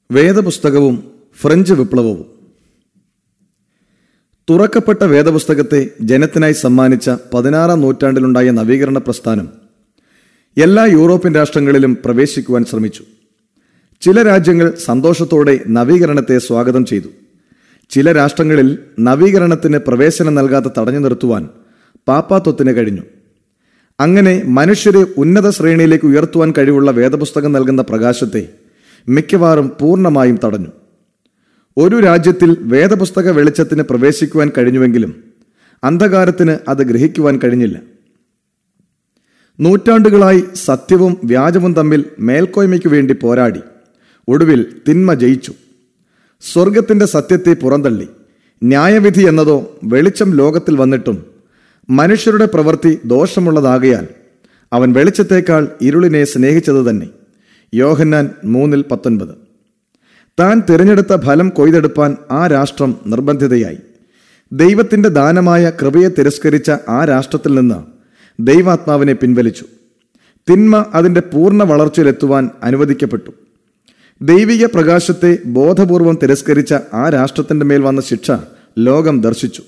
വേദപുസ്തകവും French വിപ്ലവവും തുറക്കപ്പെട്ട വേദപുസ്തകത്തെ ജനത്തിനായി സമ്മാനിച്ച പതിനാറാം നൂറ്റാണ്ടിലുണ്ടായ നവീകരണ പ്രസ്ഥാനം എല്ലാ യൂറോപ്യൻ രാഷ്ട്രങ്ങളിലും പ്രവേശിക്കുവാൻ ശ്രമിച്ചു ചില രാജ്യങ്ങൾ സന്തോഷത്തോടെ നവീകരണത്തെ സ്വാഗതം ചെയ്തു ചില രാഷ്ട്രങ്ങളിൽ നവീകരണത്തിന് പ്രവേശനം നൽകാതെ തടഞ്ഞു നിർത്തുവാൻ പാപ്പാത്വത്തിന് കഴിഞ്ഞു അങ്ങനെ മനുഷ്യരെ ഉന്നത ശ്രേണിയിലേക്ക് ഉയർത്തുവാൻ കഴിവുള്ള വേദപുസ്തകം നൽകുന്ന പ്രകാശത്തെ മിക്കവാറും പൂർണ്ണമായും തടഞ്ഞു ഒരു രാജ്യത്തിൽ വേദപുസ്തക വെളിച്ചത്തിന് പ്രവേശിക്കുവാൻ കഴിഞ്ഞുവെങ്കിലും അന്ധകാരത്തിന് അത് ഗ്രഹിക്കുവാൻ കഴിഞ്ഞില്ല നൂറ്റാണ്ടുകളായി സത്യവും വ്യാജവും തമ്മിൽ മേൽക്കോയ്മയ്ക്കു വേണ്ടി പോരാടി ഒടുവിൽ തിന്മ ജയിച്ചു സ്വർഗത്തിന്റെ സത്യത്തെ പുറന്തള്ളി ന്യായവിധി എന്നതോ വെളിച്ചം ലോകത്തിൽ വന്നിട്ടും മനുഷ്യരുടെ പ്രവൃത്തി ദോഷമുള്ളതാകയാൽ അവൻ വെളിച്ചത്തേക്കാൾ ഇരുളിനെ സ്നേഹിച്ചത് തന്നെ യോഹന്നാൻ മൂന്നിൽ പത്തൊൻപത് താൻ തിരഞ്ഞെടുത്ത ഫലം കൊയ്തെടുപ്പാൻ ആ രാഷ്ട്രം നിർബന്ധിതയായി ദൈവത്തിന്റെ ദാനമായ കൃപയെ തിരസ്കരിച്ച ആ രാഷ്ട്രത്തിൽ നിന്ന് ദൈവാത്മാവിനെ പിൻവലിച്ചു തിന്മ അതിന്റെ പൂർണ്ണ വളർച്ചയിലെത്തുവാൻ അനുവദിക്കപ്പെട്ടു ദൈവിക പ്രകാശത്തെ ബോധപൂർവം തിരസ്കരിച്ച ആ രാഷ്ട്രത്തിന്റെ മേൽ വന്ന ശിക്ഷ ലോകം ദർശിച്ചു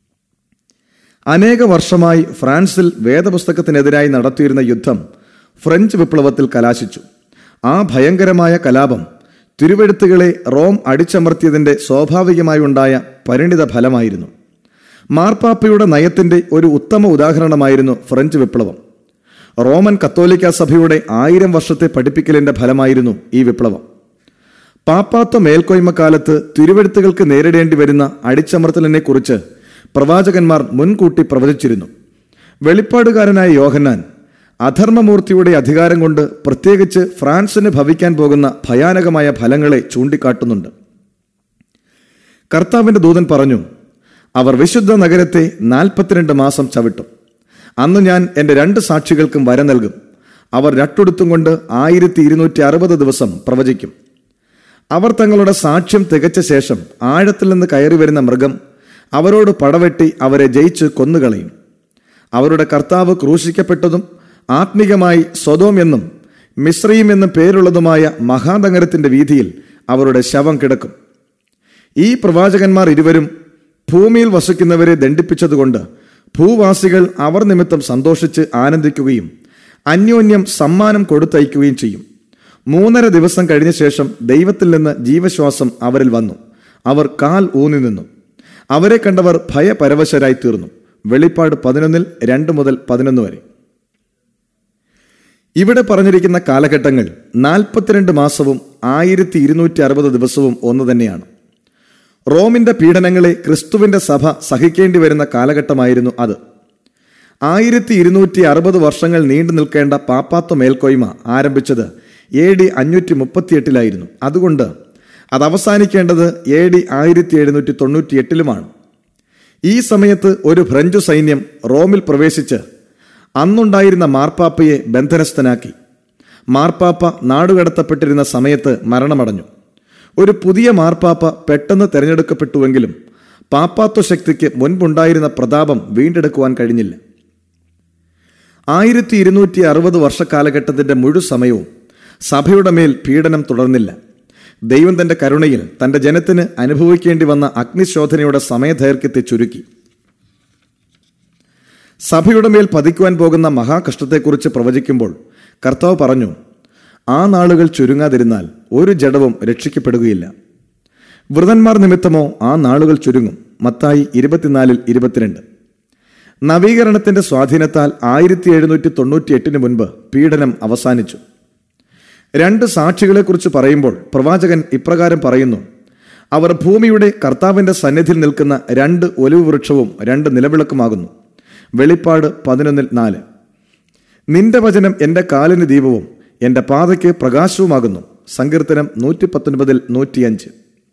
അനേക വർഷമായി ഫ്രാൻസിൽ വേദപുസ്തകത്തിനെതിരായി നടത്തിയിരുന്ന യുദ്ധം ഫ്രഞ്ച് വിപ്ലവത്തിൽ കലാശിച്ചു ആ ഭയങ്കരമായ കലാപം തിരുവെഴുത്തുകളെ റോം അടിച്ചമർത്തിയതിന്റെ സ്വാഭാവികമായി ഉണ്ടായ പരിണിത ഫലമായിരുന്നു മാർപ്പാപ്പയുടെ നയത്തിന്റെ ഒരു ഉത്തമ ഉദാഹരണമായിരുന്നു ഫ്രഞ്ച് വിപ്ലവം റോമൻ കത്തോലിക്ക സഭയുടെ ആയിരം വർഷത്തെ പഠിപ്പിക്കലിന്റെ ഫലമായിരുന്നു ഈ വിപ്ലവം പാപ്പാത്ത മേൽക്കോയ്മക്കാലത്ത് തിരുവെഴുത്തുകൾക്ക് നേരിടേണ്ടി വരുന്ന അടിച്ചമർത്തലിനെ കുറിച്ച് പ്രവാചകന്മാർ മുൻകൂട്ടി പ്രവചിച്ചിരുന്നു വെളിപ്പാടുകാരനായ യോഹന്നാൻ അധർമ്മമൂർത്തിയുടെ അധികാരം കൊണ്ട് പ്രത്യേകിച്ച് ഫ്രാൻസിന് ഭവിക്കാൻ പോകുന്ന ഭയാനകമായ ഫലങ്ങളെ ചൂണ്ടിക്കാട്ടുന്നുണ്ട് കർത്താവിന്റെ ദൂതൻ പറഞ്ഞു അവർ വിശുദ്ധ നഗരത്തെ നാൽപ്പത്തിരണ്ട് മാസം ചവിട്ടും അന്ന് ഞാൻ എൻ്റെ രണ്ട് സാക്ഷികൾക്കും വര നൽകും അവർ രട്ടുടുത്തും കൊണ്ട് ആയിരത്തി ഇരുന്നൂറ്റി അറുപത് ദിവസം പ്രവചിക്കും അവർ തങ്ങളുടെ സാക്ഷ്യം തികച്ച ശേഷം ആഴത്തിൽ നിന്ന് കയറി വരുന്ന മൃഗം അവരോട് പടവെട്ടി അവരെ ജയിച്ച് കൊന്നുകളയും അവരുടെ കർത്താവ് ക്രൂശിക്കപ്പെട്ടതും ആത്മീകമായി സ്വതോം എന്നും മിശ്രയും എന്നും പേരുള്ളതുമായ മഹാനഗരത്തിന്റെ വീതിയിൽ അവരുടെ ശവം കിടക്കും ഈ പ്രവാചകന്മാർ ഇരുവരും ഭൂമിയിൽ വസിക്കുന്നവരെ ദണ്ഡിപ്പിച്ചതുകൊണ്ട് ഭൂവാസികൾ അവർ നിമിത്തം സന്തോഷിച്ച് ആനന്ദിക്കുകയും അന്യോന്യം സമ്മാനം കൊടുത്തയക്കുകയും ചെയ്യും മൂന്നര ദിവസം കഴിഞ്ഞ ശേഷം ദൈവത്തിൽ നിന്ന് ജീവശ്വാസം അവരിൽ വന്നു അവർ കാൽ ഊന്നി നിന്നു അവരെ കണ്ടവർ ഭയപരവശരായി തീർന്നു വെളിപ്പാട് പതിനൊന്നിൽ രണ്ട് മുതൽ പതിനൊന്ന് വരെ ഇവിടെ പറഞ്ഞിരിക്കുന്ന കാലഘട്ടങ്ങൾ നാൽപ്പത്തിരണ്ട് മാസവും ആയിരത്തി ഇരുന്നൂറ്റി അറുപത് ദിവസവും ഒന്ന് തന്നെയാണ് റോമിന്റെ പീഡനങ്ങളെ ക്രിസ്തുവിന്റെ സഭ സഹിക്കേണ്ടി വരുന്ന കാലഘട്ടമായിരുന്നു അത് ആയിരത്തി ഇരുന്നൂറ്റി അറുപത് വർഷങ്ങൾ നീണ്ടു നിൽക്കേണ്ട പാപ്പാത്ത മേൽക്കോയ്മ ആരംഭിച്ചത് എ ഡി അഞ്ഞൂറ്റി മുപ്പത്തിയെട്ടിലായിരുന്നു അതുകൊണ്ട് അത് അവസാനിക്കേണ്ടത് എ ഡി ആയിരത്തി എഴുന്നൂറ്റി തൊണ്ണൂറ്റി എട്ടിലുമാണ് ഈ സമയത്ത് ഒരു ഫ്രഞ്ച് സൈന്യം റോമിൽ പ്രവേശിച്ച് അന്നുണ്ടായിരുന്ന മാർപ്പാപ്പയെ ബന്ധനസ്ഥനാക്കി മാർപ്പാപ്പ നാടുകടത്തപ്പെട്ടിരുന്ന സമയത്ത് മരണമടഞ്ഞു ഒരു പുതിയ മാർപ്പാപ്പ പെട്ടെന്ന് തെരഞ്ഞെടുക്കപ്പെട്ടുവെങ്കിലും പാപ്പാത്വ ശക്തിക്ക് മുൻപുണ്ടായിരുന്ന പ്രതാപം വീണ്ടെടുക്കുവാൻ കഴിഞ്ഞില്ല ആയിരത്തി ഇരുന്നൂറ്റി അറുപത് വർഷക്കാലഘട്ടത്തിന്റെ മുഴു സമയവും സഭയുടെ മേൽ പീഡനം തുടർന്നില്ല ദൈവം തന്റെ കരുണയിൽ തന്റെ ജനത്തിന് അനുഭവിക്കേണ്ടി വന്ന അഗ്നിശോധനയുടെ സമയദൈർഘ്യത്തെ ചുരുക്കി സഭയുടെ മേൽ പതിക്കുവാൻ പോകുന്ന മഹാകഷ്ടത്തെക്കുറിച്ച് പ്രവചിക്കുമ്പോൾ കർത്താവ് പറഞ്ഞു ആ നാളുകൾ ചുരുങ്ങാതിരുന്നാൽ ഒരു ജഡവും രക്ഷിക്കപ്പെടുകയില്ല വൃതന്മാർ നിമിത്തമോ ആ നാളുകൾ ചുരുങ്ങും മത്തായി ഇരുപത്തിനാലിൽ ഇരുപത്തിരണ്ട് നവീകരണത്തിന്റെ സ്വാധീനത്താൽ ആയിരത്തി എഴുന്നൂറ്റി തൊണ്ണൂറ്റി എട്ടിന് മുൻപ് പീഡനം അവസാനിച്ചു രണ്ട് സാക്ഷികളെക്കുറിച്ച് പറയുമ്പോൾ പ്രവാചകൻ ഇപ്രകാരം പറയുന്നു അവർ ഭൂമിയുടെ കർത്താവിന്റെ സന്നിധിയിൽ നിൽക്കുന്ന രണ്ട് ഒലിവ് വൃക്ഷവും രണ്ട് നിലവിളക്കുമാകുന്നു വെളിപ്പാട് പതിനൊന്നിൽ നാല് നിന്റെ വചനം എൻ്റെ കാലിന് ദീപവും എൻ്റെ പാതയ്ക്ക് പ്രകാശവുമാകുന്നു സങ്കീർത്തനം നൂറ്റി പത്തൊൻപതിൽ നൂറ്റിയഞ്ച്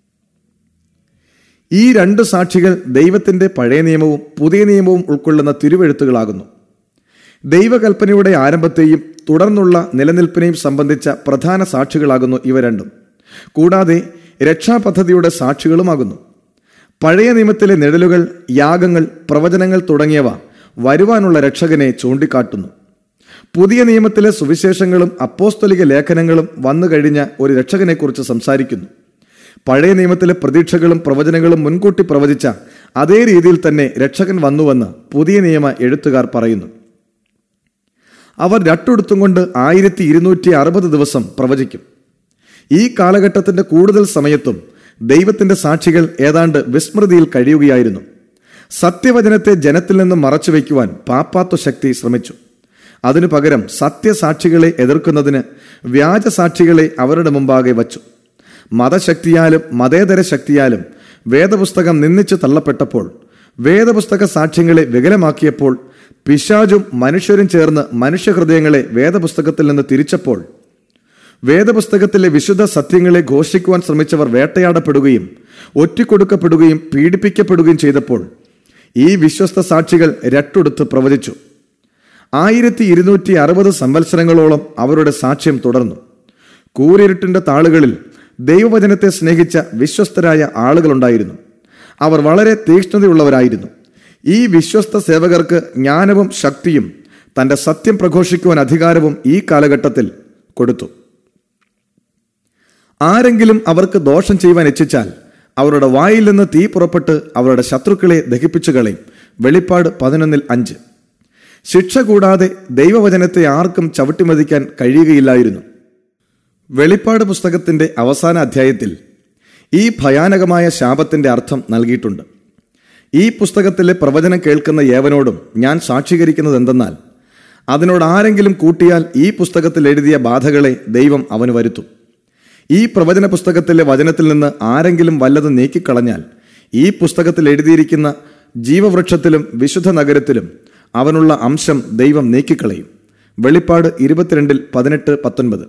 ഈ രണ്ട് സാക്ഷികൾ ദൈവത്തിന്റെ പഴയ നിയമവും പുതിയ നിയമവും ഉൾക്കൊള്ളുന്ന തിരുവെഴുത്തുകളാകുന്നു ദൈവകൽപ്പനയുടെ ആരംഭത്തെയും തുടർന്നുള്ള നിലനിൽപ്പിനെയും സംബന്ധിച്ച പ്രധാന സാക്ഷികളാകുന്നു ഇവ രണ്ടും കൂടാതെ രക്ഷാപദ്ധതിയുടെ സാക്ഷികളുമാകുന്നു പഴയ നിയമത്തിലെ നിഴലുകൾ യാഗങ്ങൾ പ്രവചനങ്ങൾ തുടങ്ങിയവ വരുവാനുള്ള രക്ഷകനെ ചൂണ്ടിക്കാട്ടുന്നു പുതിയ നിയമത്തിലെ സുവിശേഷങ്ങളും അപ്പോസ്തലിക ലേഖനങ്ങളും വന്നു കഴിഞ്ഞ ഒരു രക്ഷകനെക്കുറിച്ച് സംസാരിക്കുന്നു പഴയ നിയമത്തിലെ പ്രതീക്ഷകളും പ്രവചനങ്ങളും മുൻകൂട്ടി പ്രവചിച്ച അതേ രീതിയിൽ തന്നെ രക്ഷകൻ വന്നുവെന്ന് പുതിയ നിയമ എഴുത്തുകാർ പറയുന്നു അവർ രട്ടുടുത്തും കൊണ്ട് ആയിരത്തി ഇരുന്നൂറ്റി അറുപത് ദിവസം പ്രവചിക്കും ഈ കാലഘട്ടത്തിന്റെ കൂടുതൽ സമയത്തും ദൈവത്തിന്റെ സാക്ഷികൾ ഏതാണ്ട് വിസ്മൃതിയിൽ കഴിയുകയായിരുന്നു സത്യവചനത്തെ ജനത്തിൽ നിന്ന് മറച്ചുവെക്കുവാൻ പാപ്പാത്വ ശക്തി ശ്രമിച്ചു അതിനു പകരം സത്യസാക്ഷികളെ എതിർക്കുന്നതിന് വ്യാജസാക്ഷികളെ അവരുടെ മുമ്പാകെ വച്ചു മതശക്തിയാലും മതേതര ശക്തിയാലും വേദപുസ്തകം നിന്ദിച്ചു തള്ളപ്പെട്ടപ്പോൾ വേദപുസ്തക സാക്ഷ്യങ്ങളെ വികലമാക്കിയപ്പോൾ പിശാചും മനുഷ്യരും ചേർന്ന് മനുഷ്യഹൃദയങ്ങളെ വേദപുസ്തകത്തിൽ നിന്ന് തിരിച്ചപ്പോൾ വേദപുസ്തകത്തിലെ വിശുദ്ധ സത്യങ്ങളെ ഘോഷിക്കുവാൻ ശ്രമിച്ചവർ വേട്ടയാടപ്പെടുകയും ഒറ്റിക്കൊടുക്കപ്പെടുകയും പീഡിപ്പിക്കപ്പെടുകയും ചെയ്തപ്പോൾ ഈ വിശ്വസ്ത സാക്ഷികൾ രട്ടുടുത്ത് പ്രവചിച്ചു ആയിരത്തി ഇരുന്നൂറ്റി അറുപത് സംവത്സരങ്ങളോളം അവരുടെ സാക്ഷ്യം തുടർന്നു കൂരിരുട്ടിന്റെ താളുകളിൽ ദൈവവചനത്തെ സ്നേഹിച്ച വിശ്വസ്തരായ ആളുകളുണ്ടായിരുന്നു അവർ വളരെ തീക്ഷ്ണതയുള്ളവരായിരുന്നു ഈ വിശ്വസ്ത സേവകർക്ക് ജ്ഞാനവും ശക്തിയും തന്റെ സത്യം പ്രഘോഷിക്കുവാൻ അധികാരവും ഈ കാലഘട്ടത്തിൽ കൊടുത്തു ആരെങ്കിലും അവർക്ക് ദോഷം ചെയ്യുവാൻ ഇച്ഛിച്ചാൽ അവരുടെ വായിൽ നിന്ന് തീ പുറപ്പെട്ട് അവരുടെ ശത്രുക്കളെ ദഹിപ്പിച്ചു കളയും വെളിപ്പാട് പതിനൊന്നിൽ അഞ്ച് ശിക്ഷ കൂടാതെ ദൈവവചനത്തെ ആർക്കും ചവിട്ടിമതിക്കാൻ കഴിയുകയില്ലായിരുന്നു വെളിപ്പാട് പുസ്തകത്തിന്റെ അവസാന അധ്യായത്തിൽ ഈ ഭയാനകമായ ശാപത്തിന്റെ അർത്ഥം നൽകിയിട്ടുണ്ട് ഈ പുസ്തകത്തിലെ പ്രവചനം കേൾക്കുന്ന ഏവനോടും ഞാൻ സാക്ഷീകരിക്കുന്നത് എന്തെന്നാൽ അതിനോട് ആരെങ്കിലും കൂട്ടിയാൽ ഈ പുസ്തകത്തിൽ എഴുതിയ ബാധകളെ ദൈവം അവന് വരുത്തും ഈ പ്രവചന പുസ്തകത്തിലെ വചനത്തിൽ നിന്ന് ആരെങ്കിലും വല്ലതും നീക്കിക്കളഞ്ഞാൽ ഈ പുസ്തകത്തിൽ എഴുതിയിരിക്കുന്ന ജീവവൃക്ഷത്തിലും വിശുദ്ധ നഗരത്തിലും അവനുള്ള അംശം ദൈവം നീക്കിക്കളയും വെളിപ്പാട് ഇരുപത്തിരണ്ടിൽ പതിനെട്ട് പത്തൊൻപത്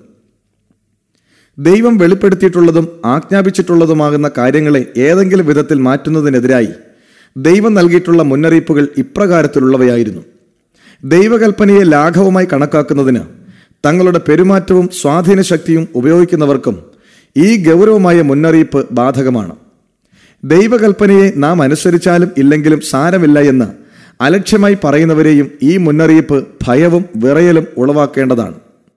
ദൈവം വെളിപ്പെടുത്തിയിട്ടുള്ളതും ആജ്ഞാപിച്ചിട്ടുള്ളതുമാകുന്ന കാര്യങ്ങളെ ഏതെങ്കിലും വിധത്തിൽ മാറ്റുന്നതിനെതിരായി ദൈവം നൽകിയിട്ടുള്ള മുന്നറിയിപ്പുകൾ ഇപ്രകാരത്തിലുള്ളവയായിരുന്നു ദൈവകൽപ്പനയെ ലാഘവമായി കണക്കാക്കുന്നതിന് തങ്ങളുടെ പെരുമാറ്റവും സ്വാധീന ശക്തിയും ഉപയോഗിക്കുന്നവർക്കും ഈ ഗൗരവമായ മുന്നറിയിപ്പ് ബാധകമാണ് ദൈവകൽപ്പനയെ നാം അനുസരിച്ചാലും ഇല്ലെങ്കിലും സാരമില്ല എന്ന് അലക്ഷ്യമായി പറയുന്നവരെയും ഈ മുന്നറിയിപ്പ് ഭയവും വിറയലും ഉളവാക്കേണ്ടതാണ്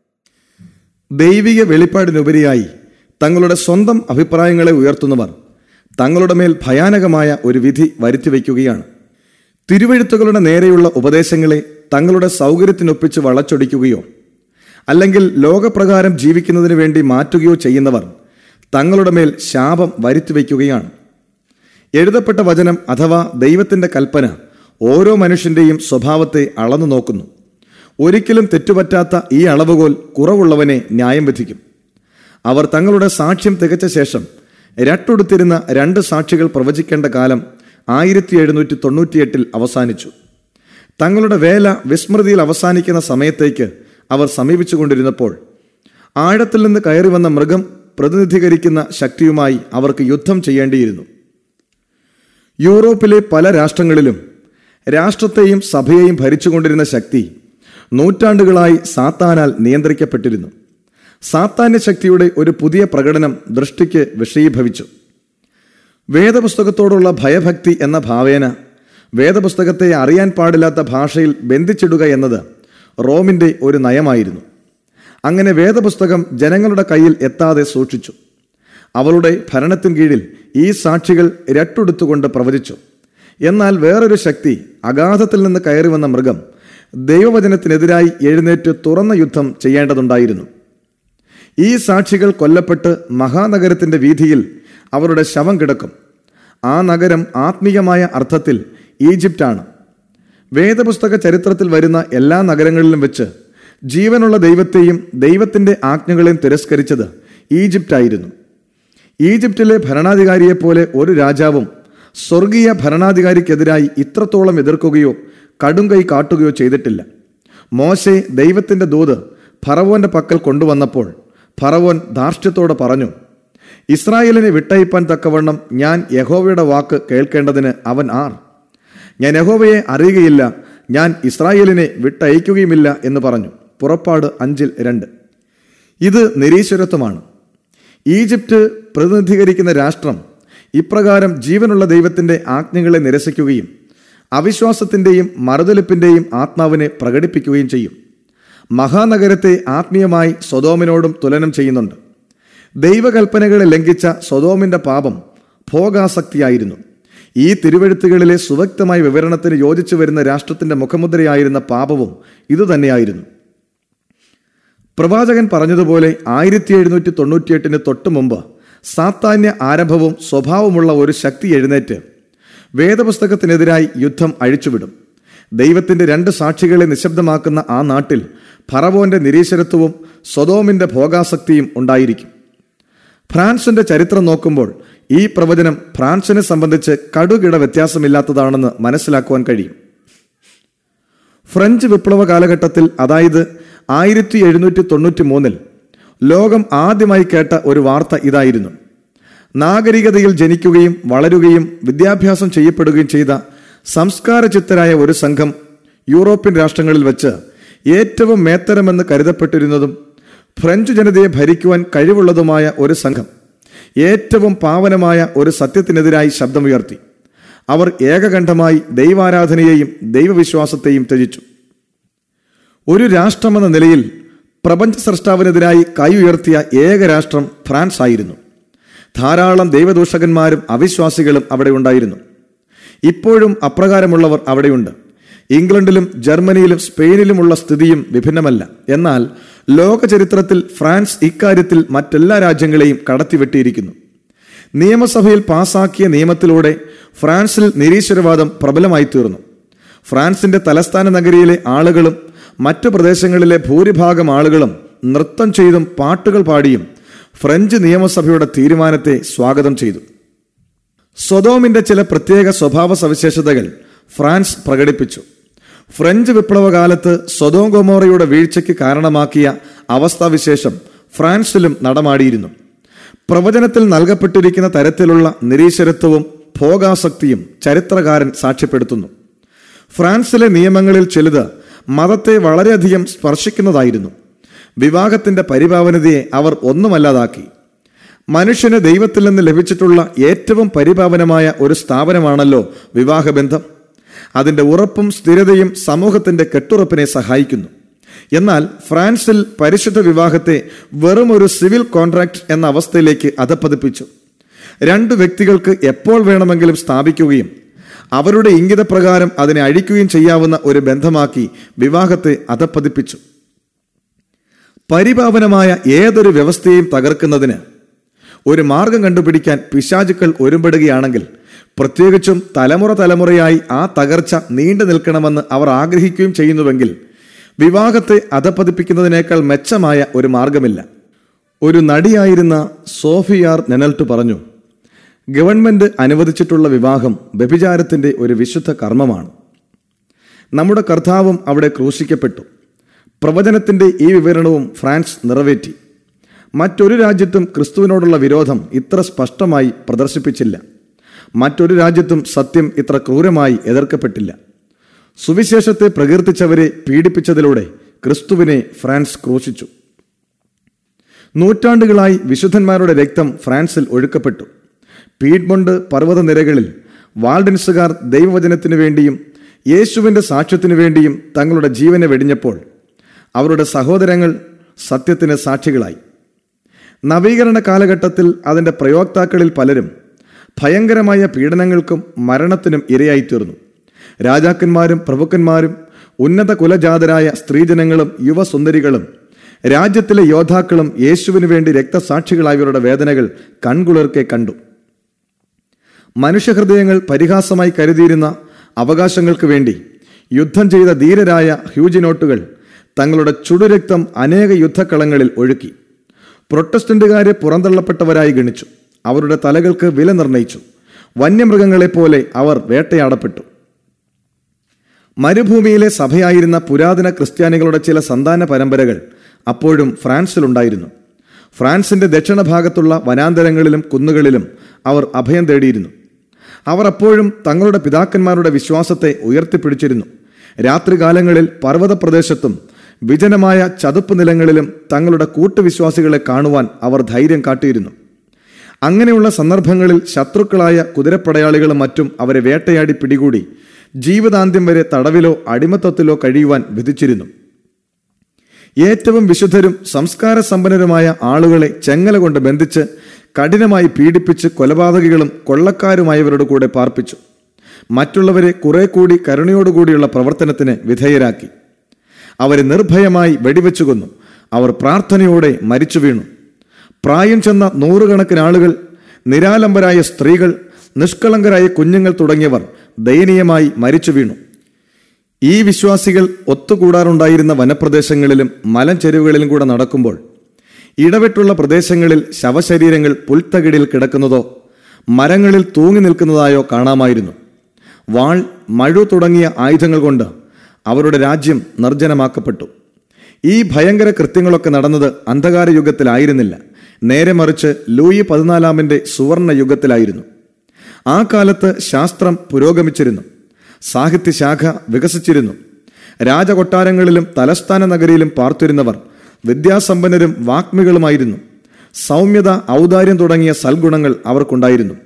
ദൈവിക വെളിപ്പാടിനുപരിയായി തങ്ങളുടെ സ്വന്തം അഭിപ്രായങ്ങളെ ഉയർത്തുന്നവർ തങ്ങളുടെ മേൽ ഭയാനകമായ ഒരു വിധി വരുത്തിവെക്കുകയാണ് തിരുവഴുത്തുകളുടെ നേരെയുള്ള ഉപദേശങ്ങളെ തങ്ങളുടെ സൗകര്യത്തിനൊപ്പിച്ച് വളച്ചൊടിക്കുകയോ അല്ലെങ്കിൽ ലോകപ്രകാരം ജീവിക്കുന്നതിന് വേണ്ടി മാറ്റുകയോ ചെയ്യുന്നവർ തങ്ങളുടെ മേൽ ശാപം വരുത്തിവെക്കുകയാണ് എഴുതപ്പെട്ട വചനം അഥവാ ദൈവത്തിന്റെ കൽപ്പന ഓരോ മനുഷ്യന്റെയും സ്വഭാവത്തെ അളന്നു നോക്കുന്നു ഒരിക്കലും തെറ്റുപറ്റാത്ത ഈ അളവുകോൽ കുറവുള്ളവനെ ന്യായം വിധിക്കും അവർ തങ്ങളുടെ സാക്ഷ്യം തികച്ച ശേഷം രട്ടുടുത്തിരുന്ന രണ്ട് സാക്ഷികൾ പ്രവചിക്കേണ്ട കാലം ആയിരത്തി എഴുന്നൂറ്റി തൊണ്ണൂറ്റിയെട്ടിൽ അവസാനിച്ചു തങ്ങളുടെ വേല വിസ്മൃതിയിൽ അവസാനിക്കുന്ന സമയത്തേക്ക് അവർ സമീപിച്ചുകൊണ്ടിരുന്നപ്പോൾ ആഴത്തിൽ നിന്ന് കയറി വന്ന മൃഗം പ്രതിനിധീകരിക്കുന്ന ശക്തിയുമായി അവർക്ക് യുദ്ധം ചെയ്യേണ്ടിയിരുന്നു യൂറോപ്പിലെ പല രാഷ്ട്രങ്ങളിലും രാഷ്ട്രത്തെയും സഭയെയും ഭരിച്ചുകൊണ്ടിരുന്ന ശക്തി നൂറ്റാണ്ടുകളായി സാത്താനാൽ നിയന്ത്രിക്കപ്പെട്ടിരുന്നു സാത്താന്യ ശക്തിയുടെ ഒരു പുതിയ പ്രകടനം ദൃഷ്ടിക്ക് വിഷയീഭവിച്ചു വേദപുസ്തകത്തോടുള്ള ഭയഭക്തി എന്ന ഭാവേന വേദപുസ്തകത്തെ അറിയാൻ പാടില്ലാത്ത ഭാഷയിൽ ബന്ധിച്ചിടുക എന്നത് റോമിന്റെ ഒരു നയമായിരുന്നു അങ്ങനെ വേദപുസ്തകം ജനങ്ങളുടെ കയ്യിൽ എത്താതെ സൂക്ഷിച്ചു അവളുടെ ഭരണത്തിൻ കീഴിൽ ഈ സാക്ഷികൾ രട്ടുടുത്തുകൊണ്ട് പ്രവചിച്ചു എന്നാൽ വേറൊരു ശക്തി അഗാധത്തിൽ നിന്ന് കയറി വന്ന മൃഗം ദൈവവചനത്തിനെതിരായി എഴുന്നേറ്റ് തുറന്ന യുദ്ധം ചെയ്യേണ്ടതുണ്ടായിരുന്നു ഈ സാക്ഷികൾ കൊല്ലപ്പെട്ട് മഹാനഗരത്തിന്റെ വീതിയിൽ അവരുടെ ശവം കിടക്കും ആ നഗരം ആത്മീയമായ അർത്ഥത്തിൽ ഈജിപ്റ്റാണ് വേദപുസ്തക ചരിത്രത്തിൽ വരുന്ന എല്ലാ നഗരങ്ങളിലും വെച്ച് ജീവനുള്ള ദൈവത്തെയും ദൈവത്തിന്റെ ആജ്ഞകളെയും തിരസ്കരിച്ചത് ഈജിപ്റ്റായിരുന്നു ഈജിപ്തിലെ ഭരണാധികാരിയെപ്പോലെ ഒരു രാജാവും സ്വർഗീയ ഭരണാധികാരിക്കെതിരായി ഇത്രത്തോളം എതിർക്കുകയോ കടുംകൈ കാട്ടുകയോ ചെയ്തിട്ടില്ല മോശെ ദൈവത്തിന്റെ ദൂത് ഫറവോന്റെ പക്കൽ കൊണ്ടുവന്നപ്പോൾ ഫറവോൻ ധാർഷ്ട്യത്തോടെ പറഞ്ഞു ഇസ്രായേലിനെ വിട്ടയപ്പാൻ തക്കവണ്ണം ഞാൻ യഹോവയുടെ വാക്ക് കേൾക്കേണ്ടതിന് അവൻ ആർ ഞാൻ യഹോവയെ അറിയുകയില്ല ഞാൻ ഇസ്രായേലിനെ വിട്ടയക്കുകയുമില്ല എന്ന് പറഞ്ഞു പുറപ്പാട് അഞ്ചിൽ രണ്ട് ഇത് നിരീശ്വരത്വമാണ് ഈജിപ്റ്റ് പ്രതിനിധീകരിക്കുന്ന രാഷ്ട്രം ഇപ്രകാരം ജീവനുള്ള ദൈവത്തിന്റെ ആജ്ഞകളെ നിരസിക്കുകയും അവിശ്വാസത്തിന്റെയും മറുതലിപ്പിന്റെയും ആത്മാവിനെ പ്രകടിപ്പിക്കുകയും ചെയ്യും മഹാനഗരത്തെ ആത്മീയമായി സ്വതോമിനോടും തുലനം ചെയ്യുന്നുണ്ട് ദൈവകൽപ്പനകളെ ലംഘിച്ച സ്വതോമിന്റെ പാപം ഭോഗാസക്തിയായിരുന്നു ഈ തിരുവഴുത്തുകളിലെ സുവക്തമായ വിവരണത്തിന് യോജിച്ചു വരുന്ന രാഷ്ട്രത്തിന്റെ മുഖമുദ്രയായിരുന്ന പാപവും ഇതുതന്നെയായിരുന്നു പ്രവാചകൻ പറഞ്ഞതുപോലെ ആയിരത്തി എഴുന്നൂറ്റി തൊണ്ണൂറ്റിയെട്ടിന് തൊട്ടു മുമ്പ് സാത്താന്യ ആരംഭവും സ്വഭാവമുള്ള ഒരു ശക്തി എഴുന്നേറ്റ് വേദപുസ്തകത്തിനെതിരായി യുദ്ധം അഴിച്ചുവിടും ദൈവത്തിന്റെ രണ്ട് സാക്ഷികളെ നിശബ്ദമാക്കുന്ന ആ നാട്ടിൽ ഫറവോന്റെ നിരീശ്വരത്വവും സ്വതോമിന്റെ ഭോഗാസക്തിയും ഉണ്ടായിരിക്കും ഫ്രാൻസിന്റെ ചരിത്രം നോക്കുമ്പോൾ ഈ പ്രവചനം ഫ്രാൻസിനെ സംബന്ധിച്ച് കടുകിട വ്യത്യാസമില്ലാത്തതാണെന്ന് മനസ്സിലാക്കുവാൻ കഴിയും ഫ്രഞ്ച് വിപ്ലവ കാലഘട്ടത്തിൽ അതായത് ആയിരത്തി എഴുന്നൂറ്റി തൊണ്ണൂറ്റി മൂന്നിൽ ലോകം ആദ്യമായി കേട്ട ഒരു വാർത്ത ഇതായിരുന്നു നാഗരികതയിൽ ജനിക്കുകയും വളരുകയും വിദ്യാഭ്യാസം ചെയ്യപ്പെടുകയും ചെയ്ത സംസ്കാരചിത്തരായ ഒരു സംഘം യൂറോപ്യൻ രാഷ്ട്രങ്ങളിൽ വെച്ച് ഏറ്റവും മേത്തരമെന്ന് കരുതപ്പെട്ടിരുന്നതും ഫ്രഞ്ച് ജനതയെ ഭരിക്കുവാൻ കഴിവുള്ളതുമായ ഒരു സംഘം ഏറ്റവും പാവനമായ ഒരു സത്യത്തിനെതിരായി ശബ്ദമുയർത്തി അവർ ഏകകണ്ഠമായി ദൈവാരാധനയെയും ദൈവവിശ്വാസത്തെയും ത്യജിച്ചു ഒരു രാഷ്ട്രമെന്ന നിലയിൽ പ്രപഞ്ച സൃഷ്ടാവിനെതിരായി കൈ ഉയർത്തിയ ഏക രാഷ്ട്രം ഫ്രാൻസ് ആയിരുന്നു ധാരാളം ദൈവദൂഷകന്മാരും അവിശ്വാസികളും അവിടെ ഉണ്ടായിരുന്നു ഇപ്പോഴും അപ്രകാരമുള്ളവർ അവിടെയുണ്ട് ഇംഗ്ലണ്ടിലും ജർമ്മനിയിലും സ്പെയിനിലുമുള്ള സ്ഥിതിയും വിഭിന്നമല്ല എന്നാൽ ലോക ചരിത്രത്തിൽ ഫ്രാൻസ് ഇക്കാര്യത്തിൽ മറ്റെല്ലാ രാജ്യങ്ങളെയും കടത്തിവെട്ടിയിരിക്കുന്നു നിയമസഭയിൽ പാസാക്കിയ നിയമത്തിലൂടെ ഫ്രാൻസിൽ നിരീശ്വരവാദം പ്രബലമായി തീർന്നു ഫ്രാൻസിന്റെ തലസ്ഥാന നഗരിയിലെ ആളുകളും മറ്റു പ്രദേശങ്ങളിലെ ഭൂരിഭാഗം ആളുകളും നൃത്തം ചെയ്തും പാട്ടുകൾ പാടിയും ഫ്രഞ്ച് നിയമസഭയുടെ തീരുമാനത്തെ സ്വാഗതം ചെയ്തു സ്വതോമിന്റെ ചില പ്രത്യേക സ്വഭാവ സവിശേഷതകൾ ഫ്രാൻസ് പ്രകടിപ്പിച്ചു ഫ്രഞ്ച് വിപ്ലവകാലത്ത് സ്വതോം ഗൊമോറയുടെ വീഴ്ചയ്ക്ക് കാരണമാക്കിയ അവസ്ഥാവിശേഷം ഫ്രാൻസിലും നടമാടിയിരുന്നു പ്രവചനത്തിൽ നൽകപ്പെട്ടിരിക്കുന്ന തരത്തിലുള്ള നിരീശ്വരത്വവും ഭോഗാസക്തിയും ചരിത്രകാരൻ സാക്ഷ്യപ്പെടുത്തുന്നു ഫ്രാൻസിലെ നിയമങ്ങളിൽ ചിലത് മതത്തെ വളരെയധികം സ്പർശിക്കുന്നതായിരുന്നു വിവാഹത്തിന്റെ പരിപാവനതയെ അവർ ഒന്നുമല്ലാതാക്കി മനുഷ്യന് ദൈവത്തിൽ നിന്ന് ലഭിച്ചിട്ടുള്ള ഏറ്റവും പരിപാവനമായ ഒരു സ്ഥാപനമാണല്ലോ വിവാഹബന്ധം അതിന്റെ ഉറപ്പും സ്ഥിരതയും സമൂഹത്തിന്റെ കെട്ടുറപ്പിനെ സഹായിക്കുന്നു എന്നാൽ ഫ്രാൻസിൽ പരിശുദ്ധ വിവാഹത്തെ വെറും ഒരു സിവിൽ കോൺട്രാക്ട് എന്ന അവസ്ഥയിലേക്ക് അധപ്പതിപ്പിച്ചു രണ്ടു വ്യക്തികൾക്ക് എപ്പോൾ വേണമെങ്കിലും സ്ഥാപിക്കുകയും അവരുടെ ഇംഗിതപ്രകാരം അതിനെ അഴിക്കുകയും ചെയ്യാവുന്ന ഒരു ബന്ധമാക്കി വിവാഹത്തെ അധപ്പതിപ്പിച്ചു പരിപാവനമായ ഏതൊരു വ്യവസ്ഥയെയും തകർക്കുന്നതിന് ഒരു മാർഗം കണ്ടുപിടിക്കാൻ പിശാചുക്കൾ ഒരുമ്പെടുകയാണെങ്കിൽ പ്രത്യേകിച്ചും തലമുറ തലമുറയായി ആ തകർച്ച നീണ്ടു നിൽക്കണമെന്ന് അവർ ആഗ്രഹിക്കുകയും ചെയ്യുന്നുവെങ്കിൽ വിവാഹത്തെ അധപ്പതിപ്പിക്കുന്നതിനേക്കാൾ മെച്ചമായ ഒരു മാർഗമില്ല ഒരു നടിയായിരുന്ന സോഫിയാർ നെനൽട്ട് പറഞ്ഞു ഗവൺമെന്റ് അനുവദിച്ചിട്ടുള്ള വിവാഹം വ്യഭിചാരത്തിന്റെ ഒരു വിശുദ്ധ കർമ്മമാണ് നമ്മുടെ കർത്താവും അവിടെ ക്രൂശിക്കപ്പെട്ടു പ്രവചനത്തിന്റെ ഈ വിവരണവും ഫ്രാൻസ് നിറവേറ്റി മറ്റൊരു രാജ്യത്തും ക്രിസ്തുവിനോടുള്ള വിരോധം ഇത്ര സ്പഷ്ടമായി പ്രദർശിപ്പിച്ചില്ല മറ്റൊരു രാജ്യത്തും സത്യം ഇത്ര ക്രൂരമായി എതിർക്കപ്പെട്ടില്ല സുവിശേഷത്തെ പ്രകീർത്തിച്ചവരെ പീഡിപ്പിച്ചതിലൂടെ ക്രിസ്തുവിനെ ഫ്രാൻസ് ക്രൂശിച്ചു നൂറ്റാണ്ടുകളായി വിശുദ്ധന്മാരുടെ രക്തം ഫ്രാൻസിൽ ഒഴുക്കപ്പെട്ടു പീഡ്മൊണ്ട് പർവ്വതനിരകളിൽ വാൾഡൻസുകാർ ദൈവവചനത്തിനു വേണ്ടിയും യേശുവിന്റെ സാക്ഷ്യത്തിനു വേണ്ടിയും തങ്ങളുടെ ജീവനെ വെടിഞ്ഞപ്പോൾ അവരുടെ സഹോദരങ്ങൾ സത്യത്തിന് സാക്ഷികളായി നവീകരണ കാലഘട്ടത്തിൽ അതിന്റെ പ്രയോക്താക്കളിൽ പലരും ഭയങ്കരമായ പീഡനങ്ങൾക്കും മരണത്തിനും ഇരയായിത്തീർന്നു രാജാക്കന്മാരും പ്രഭുക്കന്മാരും ഉന്നത കുലജാതരായ സ്ത്രീജനങ്ങളും യുവസുന്ദരികളും രാജ്യത്തിലെ യോദ്ധാക്കളും യേശുവിനു വേണ്ടി രക്തസാക്ഷികളായവരുടെ വേദനകൾ കൺകുളിർക്കെ കണ്ടു മനുഷ്യഹൃദയങ്ങൾ പരിഹാസമായി കരുതിയിരുന്ന അവകാശങ്ങൾക്ക് വേണ്ടി യുദ്ധം ചെയ്ത ധീരരായ ഹ്യൂജിനോട്ടുകൾ തങ്ങളുടെ ചുടുരക്തം അനേക യുദ്ധക്കളങ്ങളിൽ ഒഴുക്കി പ്രൊട്ടസ്റ്റന്റുകാരെ പുറന്തള്ളപ്പെട്ടവരായി ഗണിച്ചു അവരുടെ തലകൾക്ക് വില നിർണയിച്ചു വന്യമൃഗങ്ങളെപ്പോലെ അവർ വേട്ടയാടപ്പെട്ടു മരുഭൂമിയിലെ സഭയായിരുന്ന പുരാതന ക്രിസ്ത്യാനികളുടെ ചില സന്താന പരമ്പരകൾ അപ്പോഴും ഫ്രാൻസിലുണ്ടായിരുന്നു ഫ്രാൻസിന്റെ ദക്ഷിണ ഭാഗത്തുള്ള വനാന്തരങ്ങളിലും കുന്നുകളിലും അവർ അഭയം തേടിയിരുന്നു അവർ അപ്പോഴും തങ്ങളുടെ പിതാക്കന്മാരുടെ വിശ്വാസത്തെ ഉയർത്തിപ്പിടിച്ചിരുന്നു രാത്രികാലങ്ങളിൽ പർവ്വത പ്രദേശത്തും വിജനമായ ചതുപ്പ് നിലങ്ങളിലും തങ്ങളുടെ കൂട്ടുവിശ്വാസികളെ കാണുവാൻ അവർ ധൈര്യം കാട്ടിയിരുന്നു അങ്ങനെയുള്ള സന്ദർഭങ്ങളിൽ ശത്രുക്കളായ കുതിരപ്പടയാളികളും മറ്റും അവരെ വേട്ടയാടി പിടികൂടി ജീവിതാന്ത്യം വരെ തടവിലോ അടിമത്തത്തിലോ കഴിയുവാൻ വിധിച്ചിരുന്നു ഏറ്റവും വിശുദ്ധരും സംസ്കാര സമ്പന്നരുമായ ആളുകളെ ചെങ്ങല കൊണ്ട് ബന്ധിച്ച് കഠിനമായി പീഡിപ്പിച്ച് കൊലപാതകികളും കൊള്ളക്കാരുമായവരുടെ കൂടെ പാർപ്പിച്ചു മറ്റുള്ളവരെ കുറെ കൂടി കരുണയോടുകൂടിയുള്ള പ്രവർത്തനത്തിന് വിധേയരാക്കി അവരെ നിർഭയമായി വെടിവെച്ചു കൊന്നു അവർ പ്രാർത്ഥനയോടെ മരിച്ചു വീണു പ്രായം ചെന്ന നൂറുകണക്കിന് ആളുകൾ നിരാലംബരായ സ്ത്രീകൾ നിഷ്കളങ്കരായ കുഞ്ഞുങ്ങൾ തുടങ്ങിയവർ ദയനീയമായി മരിച്ചു വീണു ഈ വിശ്വാസികൾ ഒത്തുകൂടാറുണ്ടായിരുന്ന വനപ്രദേശങ്ങളിലും മലഞ്ചെരുവുകളിലും കൂടെ നടക്കുമ്പോൾ ഇടവിട്ടുള്ള പ്രദേശങ്ങളിൽ ശവശരീരങ്ങൾ പുൽത്തകിടിൽ കിടക്കുന്നതോ മരങ്ങളിൽ തൂങ്ങി നിൽക്കുന്നതായോ കാണാമായിരുന്നു വാൾ മഴു തുടങ്ങിയ ആയുധങ്ങൾ കൊണ്ട് അവരുടെ രാജ്യം നിർജ്ജനമാക്കപ്പെട്ടു ഈ ഭയങ്കര കൃത്യങ്ങളൊക്കെ നടന്നത് അന്ധകാര യുഗത്തിലായിരുന്നില്ല നേരെ മറിച്ച് ലൂയി പതിനാലാമിന്റെ സുവർണ യുഗത്തിലായിരുന്നു ആ കാലത്ത് ശാസ്ത്രം പുരോഗമിച്ചിരുന്നു സാഹിത്യശാഖ വികസിച്ചിരുന്നു രാജകൊട്ടാരങ്ങളിലും തലസ്ഥാന നഗരിയിലും പാർത്തിരുന്നവർ വിദ്യാസമ്പന്നരും വാഗ്മികളുമായിരുന്നു സൗമ്യത ഔദാര്യം തുടങ്ങിയ സൽഗുണങ്ങൾ അവർക്കുണ്ടായിരുന്നു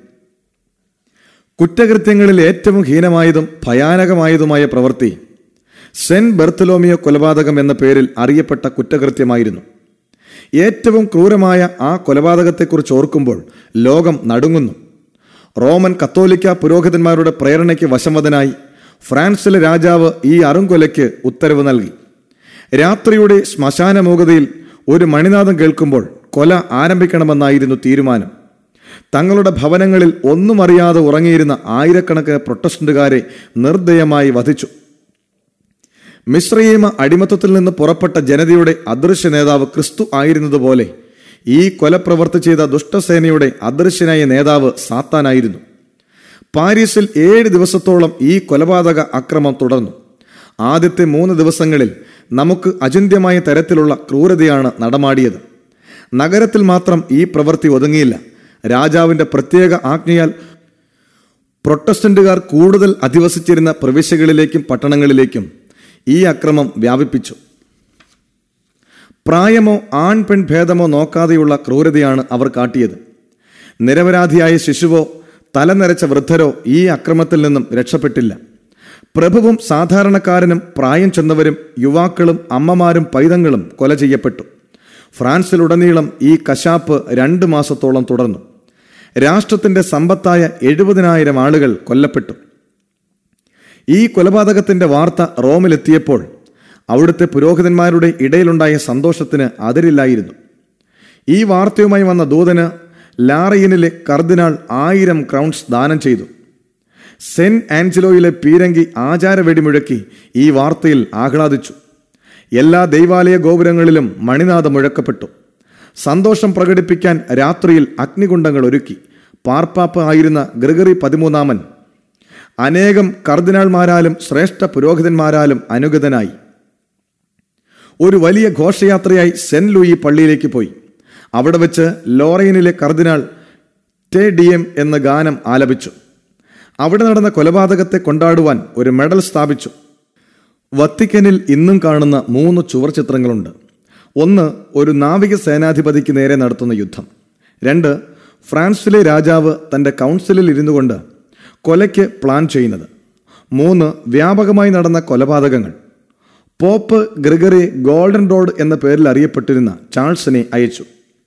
കുറ്റകൃത്യങ്ങളിൽ ഏറ്റവും ഹീനമായതും ഭയാനകമായതുമായ പ്രവൃത്തി സെന്റ് ബെർത്തലോമിയോ കൊലപാതകം എന്ന പേരിൽ അറിയപ്പെട്ട കുറ്റകൃത്യമായിരുന്നു ഏറ്റവും ക്രൂരമായ ആ കൊലപാതകത്തെക്കുറിച്ച് ഓർക്കുമ്പോൾ ലോകം നടുങ്ങുന്നു റോമൻ കത്തോലിക്ക പുരോഹിതന്മാരുടെ പ്രേരണയ്ക്ക് വശംവദനായി ഫ്രാൻസിലെ രാജാവ് ഈ അറുംകൊലയ്ക്ക് ഉത്തരവ് നൽകി രാത്രിയുടെ ശ്മശാന മൂകതയിൽ ഒരു മണിനാദം കേൾക്കുമ്പോൾ കൊല ആരംഭിക്കണമെന്നായിരുന്നു തീരുമാനം തങ്ങളുടെ ഭവനങ്ങളിൽ ഒന്നും അറിയാതെ ഉറങ്ങിയിരുന്ന ആയിരക്കണക്കിന് പ്രൊട്ടസ്റ്റന്റുകാരെ നിർദ്ദയമായി വധിച്ചു മിശ്രീമ അടിമത്തത്തിൽ നിന്ന് പുറപ്പെട്ട ജനതയുടെ അദൃശ്യ നേതാവ് ക്രിസ്തു ആയിരുന്നതുപോലെ ഈ കൊലപ്രവർത്തി ചെയ്ത ദുഷ്ടസേനയുടെ അദൃശ്യനായ നേതാവ് സാത്താനായിരുന്നു പാരീസിൽ ഏഴ് ദിവസത്തോളം ഈ കൊലപാതക അക്രമം തുടർന്നു ആദ്യത്തെ മൂന്ന് ദിവസങ്ങളിൽ നമുക്ക് അചിന്യമായ തരത്തിലുള്ള ക്രൂരതയാണ് നടമാടിയത് നഗരത്തിൽ മാത്രം ഈ പ്രവൃത്തി ഒതുങ്ങിയില്ല രാജാവിന്റെ പ്രത്യേക ആജ്ഞയാൽ പ്രൊട്ടസ്റ്റന്റുകാർ കൂടുതൽ അധിവസിച്ചിരുന്ന പ്രവിശ്യകളിലേക്കും പട്ടണങ്ങളിലേക്കും ഈ അക്രമം വ്യാപിപ്പിച്ചു പ്രായമോ ആൺ പെൺ ഭേദമോ നോക്കാതെയുള്ള ക്രൂരതയാണ് അവർ കാട്ടിയത് നിരപരാധിയായ ശിശുവോ തലനരച്ച വൃദ്ധരോ ഈ അക്രമത്തിൽ നിന്നും രക്ഷപ്പെട്ടില്ല പ്രഭുവും സാധാരണക്കാരനും പ്രായം ചെന്നവരും യുവാക്കളും അമ്മമാരും പൈതങ്ങളും കൊല ചെയ്യപ്പെട്ടു ഫ്രാൻസിലുടനീളം ഈ കശാപ്പ് രണ്ട് മാസത്തോളം തുടർന്നു രാഷ്ട്രത്തിന്റെ സമ്പത്തായ എഴുപതിനായിരം ആളുകൾ കൊല്ലപ്പെട്ടു ഈ കൊലപാതകത്തിന്റെ വാർത്ത റോമിലെത്തിയപ്പോൾ അവിടുത്തെ പുരോഹിതന്മാരുടെ ഇടയിലുണ്ടായ സന്തോഷത്തിന് അതിരില്ലായിരുന്നു ഈ വാർത്തയുമായി വന്ന ദൂതന് ലാറയിനിലെ കർദിനാൾ ആയിരം ക്രൗൺസ് ദാനം ചെയ്തു സെന്റ് ആഞ്ചലോയിലെ പീരങ്കി ആചാര വെടിമുഴക്കി ഈ വാർത്തയിൽ ആഹ്ലാദിച്ചു എല്ലാ ദൈവാലയ ഗോപുരങ്ങളിലും മണിനാഥം മുഴക്കപ്പെട്ടു സന്തോഷം പ്രകടിപ്പിക്കാൻ രാത്രിയിൽ അഗ്നികുണ്ഡങ്ങൾ ഒരുക്കി പാർപ്പാപ്പ ആയിരുന്ന ഗ്രിഗറി പതിമൂന്നാമൻ അനേകം കർദിനാൾമാരാലും ശ്രേഷ്ഠ പുരോഹിതന്മാരാലും അനുഗതനായി ഒരു വലിയ ഘോഷയാത്രയായി സെന്റ് ലൂയി പള്ളിയിലേക്ക് പോയി അവിടെ വെച്ച് ലോറയിനിലെ കർദിനാൾ ടെ ഡി എം എന്ന ഗാനം ആലപിച്ചു അവിടെ നടന്ന കൊലപാതകത്തെ കൊണ്ടാടുവാൻ ഒരു മെഡൽ സ്ഥാപിച്ചു വത്തിക്കനിൽ ഇന്നും കാണുന്ന മൂന്ന് ചുവർ ചിത്രങ്ങളുണ്ട് ഒന്ന് ഒരു നാവിക സേനാധിപതിക്ക് നേരെ നടത്തുന്ന യുദ്ധം രണ്ട് ഫ്രാൻസിലെ രാജാവ് തന്റെ കൗൺസിലിൽ ഇരുന്നു കൊണ്ട് കൊലയ്ക്ക് പ്ലാൻ ചെയ്യുന്നത് മൂന്ന് വ്യാപകമായി നടന്ന കൊലപാതകങ്ങൾ പോപ്പ് ഗ്രിഗറി ഗോൾഡൻ റോഡ് എന്ന പേരിൽ അറിയപ്പെട്ടിരുന്ന ചാൾസിനെ അയച്ചു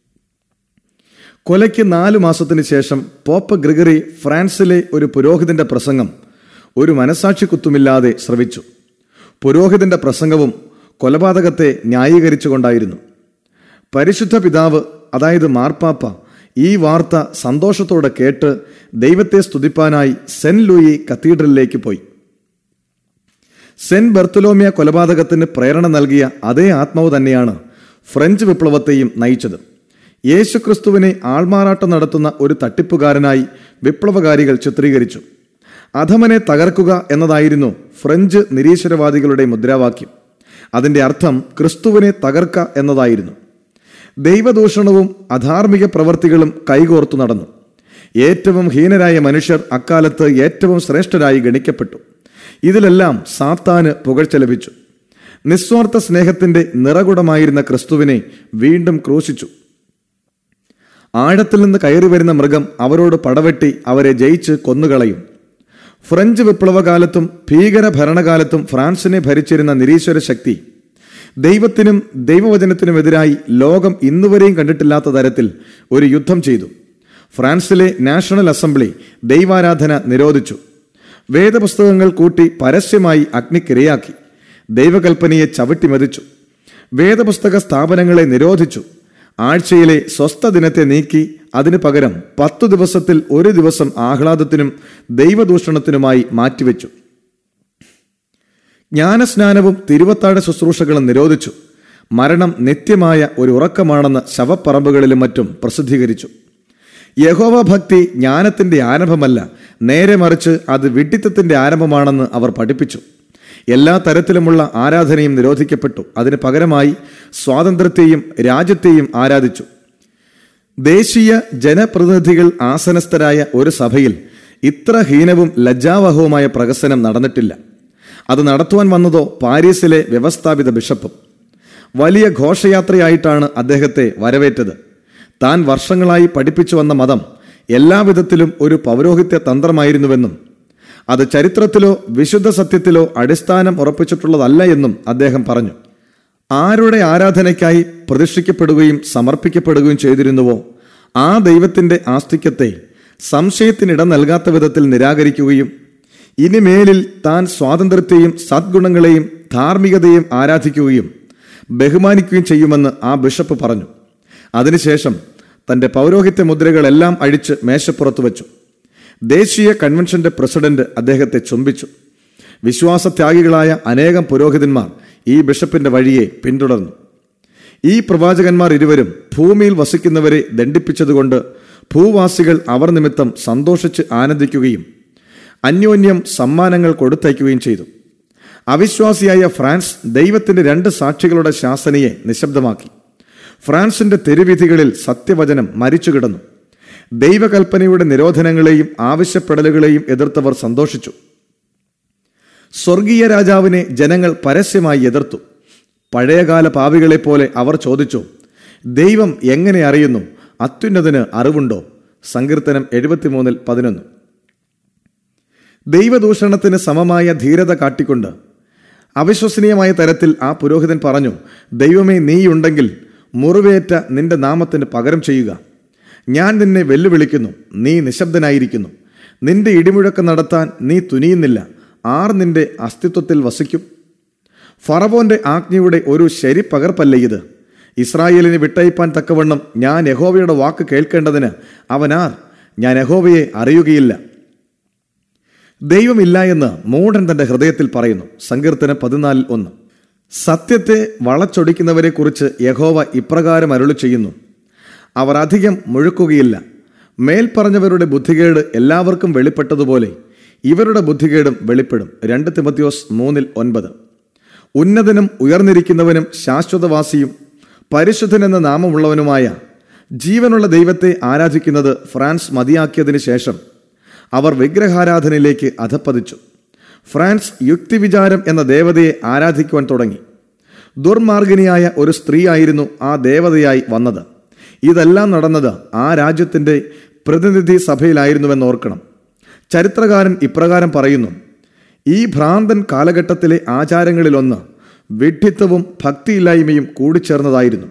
കൊലയ്ക്ക് നാലു മാസത്തിന് ശേഷം പോപ്പ് ഗ്രിഗറി ഫ്രാൻസിലെ ഒരു പുരോഹിതന്റെ പ്രസംഗം ഒരു മനസാക്ഷി കുത്തുമില്ലാതെ ശ്രവിച്ചു പുരോഹിതന്റെ പ്രസംഗവും കൊലപാതകത്തെ ന്യായീകരിച്ചുകൊണ്ടായിരുന്നു പരിശുദ്ധ പിതാവ് അതായത് മാർപ്പാപ്പ ഈ വാർത്ത സന്തോഷത്തോടെ കേട്ട് ദൈവത്തെ സ്തുതിപ്പാനായി സെന്റ് ലൂയി കത്തീഡ്രലിലേക്ക് പോയി സെന്റ് ബർത്തലോമിയ കൊലപാതകത്തിന് പ്രേരണ നൽകിയ അതേ ആത്മാവ് തന്നെയാണ് ഫ്രഞ്ച് വിപ്ലവത്തെയും നയിച്ചത് യേശുക്രിസ്തുവിനെ ആൾമാറാട്ടം നടത്തുന്ന ഒരു തട്ടിപ്പുകാരനായി വിപ്ലവകാരികൾ ചിത്രീകരിച്ചു അധമനെ തകർക്കുക എന്നതായിരുന്നു ഫ്രഞ്ച് നിരീശ്വരവാദികളുടെ മുദ്രാവാക്യം അതിന്റെ അർത്ഥം ക്രിസ്തുവിനെ തകർക്ക എന്നതായിരുന്നു ദൈവദൂഷണവും അധാർമിക പ്രവർത്തികളും കൈകോർത്തു നടന്നു ഏറ്റവും ഹീനരായ മനുഷ്യർ അക്കാലത്ത് ഏറ്റവും ശ്രേഷ്ഠരായി ഗണിക്കപ്പെട്ടു ഇതിലെല്ലാം സാത്താന് പുകഴ്ച ലഭിച്ചു നിസ്വാർത്ഥ സ്നേഹത്തിന്റെ നിറകുടമായിരുന്ന ക്രിസ്തുവിനെ വീണ്ടും ക്രൂശിച്ചു ആഴത്തിൽ നിന്ന് കയറി വരുന്ന മൃഗം അവരോട് പടവെട്ടി അവരെ ജയിച്ച് കൊന്നുകളയും ഫ്രഞ്ച് വിപ്ലവകാലത്തും ഭീകര ഭരണകാലത്തും ഫ്രാൻസിനെ ഭരിച്ചിരുന്ന നിരീശ്വര ശക്തി ദൈവത്തിനും ദൈവവചനത്തിനുമെതിരായി ലോകം ഇന്നുവരെയും കണ്ടിട്ടില്ലാത്ത തരത്തിൽ ഒരു യുദ്ധം ചെയ്തു ഫ്രാൻസിലെ നാഷണൽ അസംബ്ലി ദൈവാരാധന നിരോധിച്ചു വേദപുസ്തകങ്ങൾ കൂട്ടി പരസ്യമായി അഗ്നിക്കിരയാക്കി ദൈവകൽപ്പനയെ ചവിട്ടിമതിച്ചു വേദപുസ്തക സ്ഥാപനങ്ങളെ നിരോധിച്ചു ആഴ്ചയിലെ സ്വസ്ഥ ദിനത്തെ നീക്കി അതിനു പകരം പത്തു ദിവസത്തിൽ ഒരു ദിവസം ആഹ്ലാദത്തിനും ദൈവദൂഷണത്തിനുമായി മാറ്റിവെച്ചു ജ്ഞാനസ്നാനവും തിരുവത്താഴ ശുശ്രൂഷകളും നിരോധിച്ചു മരണം നിത്യമായ ഒരു ഉറക്കമാണെന്ന് ശവപ്പറമ്പുകളിലും മറ്റും പ്രസിദ്ധീകരിച്ചു യഹോവ ഭക്തി ജ്ഞാനത്തിന്റെ ആരംഭമല്ല നേരെ മറിച്ച് അത് വിഡിത്തത്തിന്റെ ആരംഭമാണെന്ന് അവർ പഠിപ്പിച്ചു എല്ലാ തരത്തിലുമുള്ള ആരാധനയും നിരോധിക്കപ്പെട്ടു അതിന് പകരമായി സ്വാതന്ത്ര്യത്തെയും രാജ്യത്തെയും ആരാധിച്ചു ദേശീയ ജനപ്രതിനിധികൾ ആസനസ്ഥരായ ഒരു സഭയിൽ ഇത്ര ഹീനവും ലജ്ജാവഹവുമായ പ്രകസനം നടന്നിട്ടില്ല അത് നടത്തുവാൻ വന്നതോ പാരീസിലെ വ്യവസ്ഥാപിത ബിഷപ്പും വലിയ ഘോഷയാത്രയായിട്ടാണ് അദ്ദേഹത്തെ വരവേറ്റത് താൻ വർഷങ്ങളായി പഠിപ്പിച്ചു വന്ന മതം എല്ലാവിധത്തിലും ഒരു പൗരോഹിത്യ തന്ത്രമായിരുന്നുവെന്നും അത് ചരിത്രത്തിലോ വിശുദ്ധ സത്യത്തിലോ അടിസ്ഥാനം ഉറപ്പിച്ചിട്ടുള്ളതല്ല എന്നും അദ്ദേഹം പറഞ്ഞു ആരുടെ ആരാധനയ്ക്കായി പ്രതിഷ്ഠിക്കപ്പെടുകയും സമർപ്പിക്കപ്പെടുകയും ചെയ്തിരുന്നുവോ ആ ദൈവത്തിന്റെ ആസ്തിക്യത്തെ സംശയത്തിനിട നൽകാത്ത വിധത്തിൽ നിരാകരിക്കുകയും ഇനിമേലിൽ താൻ സ്വാതന്ത്ര്യത്തെയും സദ്ഗുണങ്ങളെയും ധാർമ്മികതയും ആരാധിക്കുകയും ബഹുമാനിക്കുകയും ചെയ്യുമെന്ന് ആ ബിഷപ്പ് പറഞ്ഞു അതിനുശേഷം തന്റെ പൗരോഹിത്യ മുദ്രകളെല്ലാം അഴിച്ച് മേശപ്പുറത്ത് വെച്ചു ദേശീയ കൺവെൻഷന്റെ പ്രസിഡന്റ് അദ്ദേഹത്തെ ചുംബിച്ചു വിശ്വാസത്യാഗികളായ അനേകം പുരോഹിതന്മാർ ഈ ബിഷപ്പിന്റെ വഴിയെ പിന്തുടർന്നു ഈ പ്രവാചകന്മാർ ഇരുവരും ഭൂമിയിൽ വസിക്കുന്നവരെ ദണ്ഡിപ്പിച്ചതുകൊണ്ട് ഭൂവാസികൾ അവർ നിമിത്തം സന്തോഷിച്ച് ആനന്ദിക്കുകയും അന്യോന്യം സമ്മാനങ്ങൾ കൊടുത്തയക്കുകയും ചെയ്തു അവിശ്വാസിയായ ഫ്രാൻസ് ദൈവത്തിന്റെ രണ്ട് സാക്ഷികളുടെ ശാസനയെ നിശബ്ദമാക്കി ഫ്രാൻസിന്റെ തെരുവിധികളിൽ സത്യവചനം മരിച്ചു കിടന്നു ദൈവകൽപ്പനയുടെ നിരോധനങ്ങളെയും ആവശ്യപ്പെടലുകളെയും എതിർത്തവർ സന്തോഷിച്ചു സ്വർഗീയ രാജാവിനെ ജനങ്ങൾ പരസ്യമായി എതിർത്തു പഴയകാല പാപികളെപ്പോലെ അവർ ചോദിച്ചു ദൈവം എങ്ങനെ അറിയുന്നു അത്യുന്നതിന് അറിവുണ്ടോ സങ്കീർത്തനം എഴുപത്തിമൂന്നിൽ പതിനൊന്ന് ദൈവദൂഷണത്തിന് സമമായ ധീരത കാട്ടിക്കൊണ്ട് അവിശ്വസനീയമായ തരത്തിൽ ആ പുരോഹിതൻ പറഞ്ഞു ദൈവമേ നീയുണ്ടെങ്കിൽ മുറിവേറ്റ നിന്റെ നാമത്തിന് പകരം ചെയ്യുക ഞാൻ നിന്നെ വെല്ലുവിളിക്കുന്നു നീ നിശബ്ദനായിരിക്കുന്നു നിന്റെ ഇടിമുഴക്കം നടത്താൻ നീ തുനിയുന്നില്ല ആർ നിന്റെ അസ്തിത്വത്തിൽ വസിക്കും ഫറവോന്റെ ആജ്ഞയുടെ ഒരു ശരി പകർപ്പല്ലേ ഇത് ഇസ്രായേലിനെ വിട്ടയപ്പാൻ തക്കവണ്ണം ഞാൻ യഹോവയുടെ വാക്ക് കേൾക്കേണ്ടതിന് അവനാർ ഞാൻ യഹോവയെ അറിയുകയില്ല ദൈവമില്ല എന്ന് മൂഢൻ തന്റെ ഹൃദയത്തിൽ പറയുന്നു സങ്കീർത്തനം പതിനാലിൽ ഒന്ന് സത്യത്തെ വളച്ചൊടിക്കുന്നവരെ കുറിച്ച് യഹോവ ഇപ്രകാരം അരുളി ചെയ്യുന്നു അവർ അധികം മുഴുക്കുകയില്ല മേൽപ്പറഞ്ഞവരുടെ ബുദ്ധികേട് എല്ലാവർക്കും വെളിപ്പെട്ടതുപോലെ ഇവരുടെ ബുദ്ധികേടും വെളിപ്പെടും രണ്ട് തിമത്യോസ് മൂന്നിൽ ഒൻപത് ഉന്നതനും ഉയർന്നിരിക്കുന്നവനും ശാശ്വതവാസിയും പരിശുദ്ധനെന്ന നാമമുള്ളവനുമായ ജീവനുള്ള ദൈവത്തെ ആരാധിക്കുന്നത് ഫ്രാൻസ് മതിയാക്കിയതിനു ശേഷം അവർ വിഗ്രഹാരാധനയിലേക്ക് അധപ്പതിച്ചു ഫ്രാൻസ് യുക്തിവിചാരം എന്ന ദേവതയെ ആരാധിക്കുവാൻ തുടങ്ങി ദുർമാർഗിനിയായ ഒരു സ്ത്രീയായിരുന്നു ആ ദേവതയായി വന്നത് ഇതെല്ലാം നടന്നത് ആ രാജ്യത്തിന്റെ പ്രതിനിധി സഭയിലായിരുന്നുവെന്ന് ഓർക്കണം ചരിത്രകാരൻ ഇപ്രകാരം പറയുന്നു ഈ ഭ്രാന്തൻ കാലഘട്ടത്തിലെ ആചാരങ്ങളിലൊന്ന് വിഡ്ഢിത്തവും ഭക്തിയില്ലായ്മയും കൂടിച്ചേർന്നതായിരുന്നു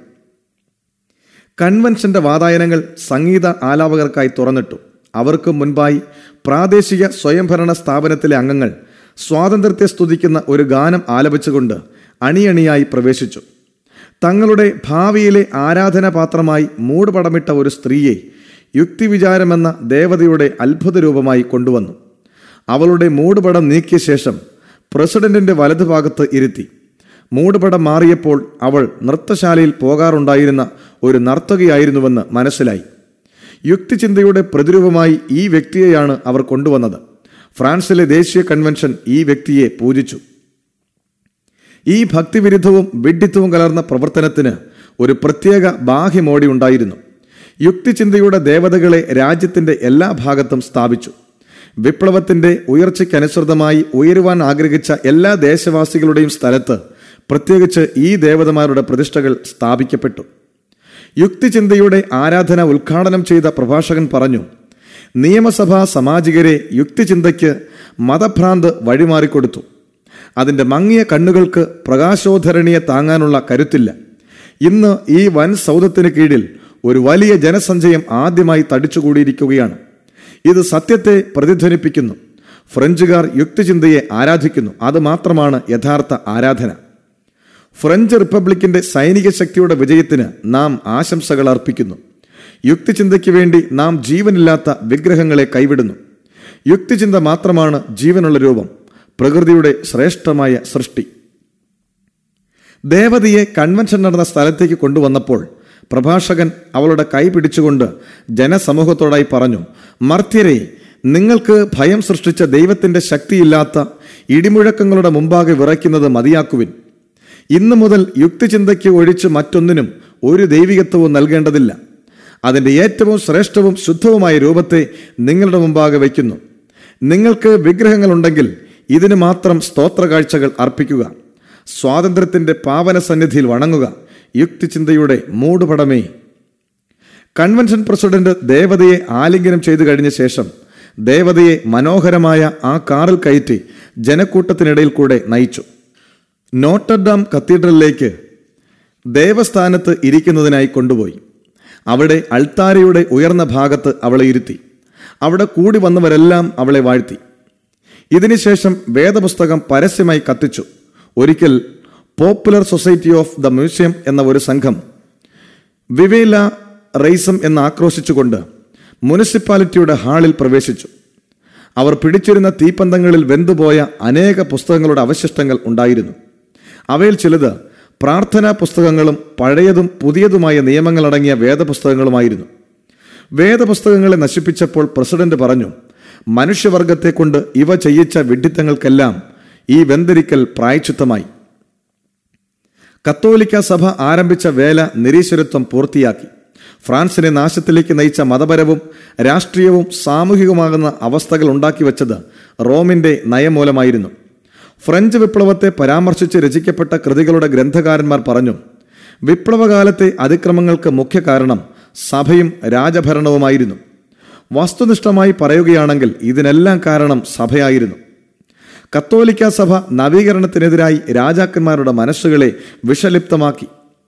കൺവെൻഷന്റെ വാതായനങ്ങൾ സംഗീത ആലാപകർക്കായി തുറന്നിട്ടു അവർക്ക് മുൻപായി പ്രാദേശിക സ്വയംഭരണ സ്ഥാപനത്തിലെ അംഗങ്ങൾ സ്വാതന്ത്ര്യത്തെ സ്തുതിക്കുന്ന ഒരു ഗാനം ആലപിച്ചുകൊണ്ട് അണിയണിയായി പ്രവേശിച്ചു തങ്ങളുടെ ഭാവിയിലെ ആരാധനാപാത്രമായി മൂടുപടമിട്ട ഒരു സ്ത്രീയെ യുക്തിവിചാരമെന്ന ദേവതയുടെ അത്ഭുത രൂപമായി കൊണ്ടുവന്നു അവളുടെ മൂടുപടം നീക്കിയ ശേഷം പ്രസിഡന്റിന്റെ വലതുഭാഗത്ത് ഇരുത്തി മൂടുപടം മാറിയപ്പോൾ അവൾ നൃത്തശാലയിൽ പോകാറുണ്ടായിരുന്ന ഒരു നർത്തകിയായിരുന്നുവെന്ന് മനസ്സിലായി യുക്തിചിന്തയുടെ പ്രതിരൂപമായി ഈ വ്യക്തിയെയാണ് അവർ കൊണ്ടുവന്നത് ഫ്രാൻസിലെ ദേശീയ കൺവെൻഷൻ ഈ വ്യക്തിയെ പൂജിച്ചു ഈ ഭക്തിവിരുദ്ധവും വിഡ്ഢിത്തവും കലർന്ന പ്രവർത്തനത്തിന് ഒരു പ്രത്യേക ബാഹ്യമോടി ഉണ്ടായിരുന്നു യുക്തിചിന്തയുടെ ദേവതകളെ രാജ്യത്തിന്റെ എല്ലാ ഭാഗത്തും സ്ഥാപിച്ചു വിപ്ലവത്തിന്റെ ഉയർച്ചയ്ക്കനുസൃതമായി ഉയരുവാൻ ആഗ്രഹിച്ച എല്ലാ ദേശവാസികളുടെയും സ്ഥലത്ത് പ്രത്യേകിച്ച് ഈ ദേവതമാരുടെ പ്രതിഷ്ഠകൾ സ്ഥാപിക്കപ്പെട്ടു യുക്തിചിന്തയുടെ ആരാധന ഉദ്ഘാടനം ചെയ്ത പ്രഭാഷകൻ പറഞ്ഞു നിയമസഭാ സാമാജികരെ യുക്തിചിന്തയ്ക്ക് മതഭ്രാന്ത് വഴിമാറിക്കൊടുത്തു അതിൻ്റെ മങ്ങിയ കണ്ണുകൾക്ക് പ്രകാശോധരണിയെ താങ്ങാനുള്ള കരുത്തില്ല ഇന്ന് ഈ വൻ സൗധത്തിന് കീഴിൽ ഒരു വലിയ ജനസഞ്ചയം ആദ്യമായി തടിച്ചുകൂടിയിരിക്കുകയാണ് ഇത് സത്യത്തെ പ്രതിധ്വനിപ്പിക്കുന്നു ഫ്രഞ്ചുകാർ യുക്തിചിന്തയെ ആരാധിക്കുന്നു അത് മാത്രമാണ് യഥാർത്ഥ ആരാധന ഫ്രഞ്ച് റിപ്പബ്ലിക്കിന്റെ സൈനിക ശക്തിയുടെ വിജയത്തിന് നാം ആശംസകൾ അർപ്പിക്കുന്നു യുക്തിചിന്തയ്ക്ക് വേണ്ടി നാം ജീവനില്ലാത്ത വിഗ്രഹങ്ങളെ കൈവിടുന്നു യുക്തിചിന്ത മാത്രമാണ് ജീവനുള്ള രൂപം പ്രകൃതിയുടെ ശ്രേഷ്ഠമായ സൃഷ്ടി ദേവതയെ കൺവെൻഷൻ നടന്ന സ്ഥലത്തേക്ക് കൊണ്ടുവന്നപ്പോൾ പ്രഭാഷകൻ അവളുടെ കൈ പിടിച്ചുകൊണ്ട് ജനസമൂഹത്തോടായി പറഞ്ഞു മർത്യരെ നിങ്ങൾക്ക് ഭയം സൃഷ്ടിച്ച ദൈവത്തിന്റെ ശക്തിയില്ലാത്ത ഇടിമുഴക്കങ്ങളുടെ മുമ്പാകെ വിറയ്ക്കുന്നത് മതിയാക്കുവിൻ ഇന്നു മുതൽ യുക്തിചിന്തയ്ക്ക് ഒഴിച്ച് മറ്റൊന്നിനും ഒരു ദൈവികത്വവും നൽകേണ്ടതില്ല അതിൻ്റെ ഏറ്റവും ശ്രേഷ്ഠവും ശുദ്ധവുമായ രൂപത്തെ നിങ്ങളുടെ മുമ്പാകെ വയ്ക്കുന്നു നിങ്ങൾക്ക് വിഗ്രഹങ്ങളുണ്ടെങ്കിൽ ഇതിന് മാത്രം സ്തോത്ര കാഴ്ചകൾ അർപ്പിക്കുക സ്വാതന്ത്ര്യത്തിന്റെ പാവന സന്നിധിയിൽ വണങ്ങുക യുക്തിചിന്തയുടെ മൂടുപടമേ കൺവെൻഷൻ പ്രസിഡന്റ് ദേവതയെ ആലിംഗനം ചെയ്തു കഴിഞ്ഞ ശേഷം ദേവതയെ മനോഹരമായ ആ കാറിൽ കയറ്റി ജനക്കൂട്ടത്തിനിടയിൽ കൂടെ നയിച്ചു നോട്ടർഡാം കത്തീഡ്രലിലേക്ക് ദേവസ്ഥാനത്ത് ഇരിക്കുന്നതിനായി കൊണ്ടുപോയി അവിടെ അൾത്താരയുടെ ഉയർന്ന ഭാഗത്ത് അവളെ ഇരുത്തി അവിടെ കൂടി വന്നവരെല്ലാം അവളെ വാഴ്ത്തി ഇതിനുശേഷം വേദപുസ്തകം പരസ്യമായി കത്തിച്ചു ഒരിക്കൽ popular society of the museum എന്ന ഒരു സംഘം വിവേല റൈസം എന്ന് ആക്രോശിച്ചുകൊണ്ട് മുനിസിപ്പാലിറ്റിയുടെ ഹാളിൽ പ്രവേശിച്ചു അവർ പിടിച്ചിരുന്ന തീപ്പന്തങ്ങളിൽ വെന്തുപോയ അനേക പുസ്തകങ്ങളുടെ അവശിഷ്ടങ്ങൾ ഉണ്ടായിരുന്നു അവയിൽ ചിലത് പ്രാർത്ഥനാ പുസ്തകങ്ങളും പഴയതും പുതിയതുമായ നിയമങ്ങളടങ്ങിയ വേദപുസ്തകങ്ങളുമായിരുന്നു വേദപുസ്തകങ്ങളെ നശിപ്പിച്ചപ്പോൾ പ്രസിഡന്റ് പറഞ്ഞു മനുഷ്യവർഗത്തെ കൊണ്ട് ഇവ ചെയ്യിച്ച വിഡ്ഢിത്തങ്ങൾക്കെല്ലാം ഈ വെന്തരിക്കൽ പ്രായച്ചിത്തമായി കത്തോലിക്ക സഭ ആരംഭിച്ച വേല നിരീശ്വരത്വം പൂർത്തിയാക്കി ഫ്രാൻസിനെ നാശത്തിലേക്ക് നയിച്ച മതപരവും രാഷ്ട്രീയവും സാമൂഹികവുമാകുന്ന അവസ്ഥകൾ ഉണ്ടാക്കി വെച്ചത് റോമിന്റെ നയമൂലമായിരുന്നു ഫ്രഞ്ച് വിപ്ലവത്തെ പരാമർശിച്ച് രചിക്കപ്പെട്ട കൃതികളുടെ ഗ്രന്ഥകാരന്മാർ പറഞ്ഞു വിപ്ലവകാലത്തെ അതിക്രമങ്ങൾക്ക് മുഖ്യ കാരണം സഭയും രാജഭരണവുമായിരുന്നു വസ്തുനിഷ്ഠമായി പറയുകയാണെങ്കിൽ ഇതിനെല്ലാം കാരണം സഭയായിരുന്നു കത്തോലിക്ക സഭ നവീകരണത്തിനെതിരായി രാജാക്കന്മാരുടെ മനസ്സുകളെ വിഷലിപ്തമാക്കി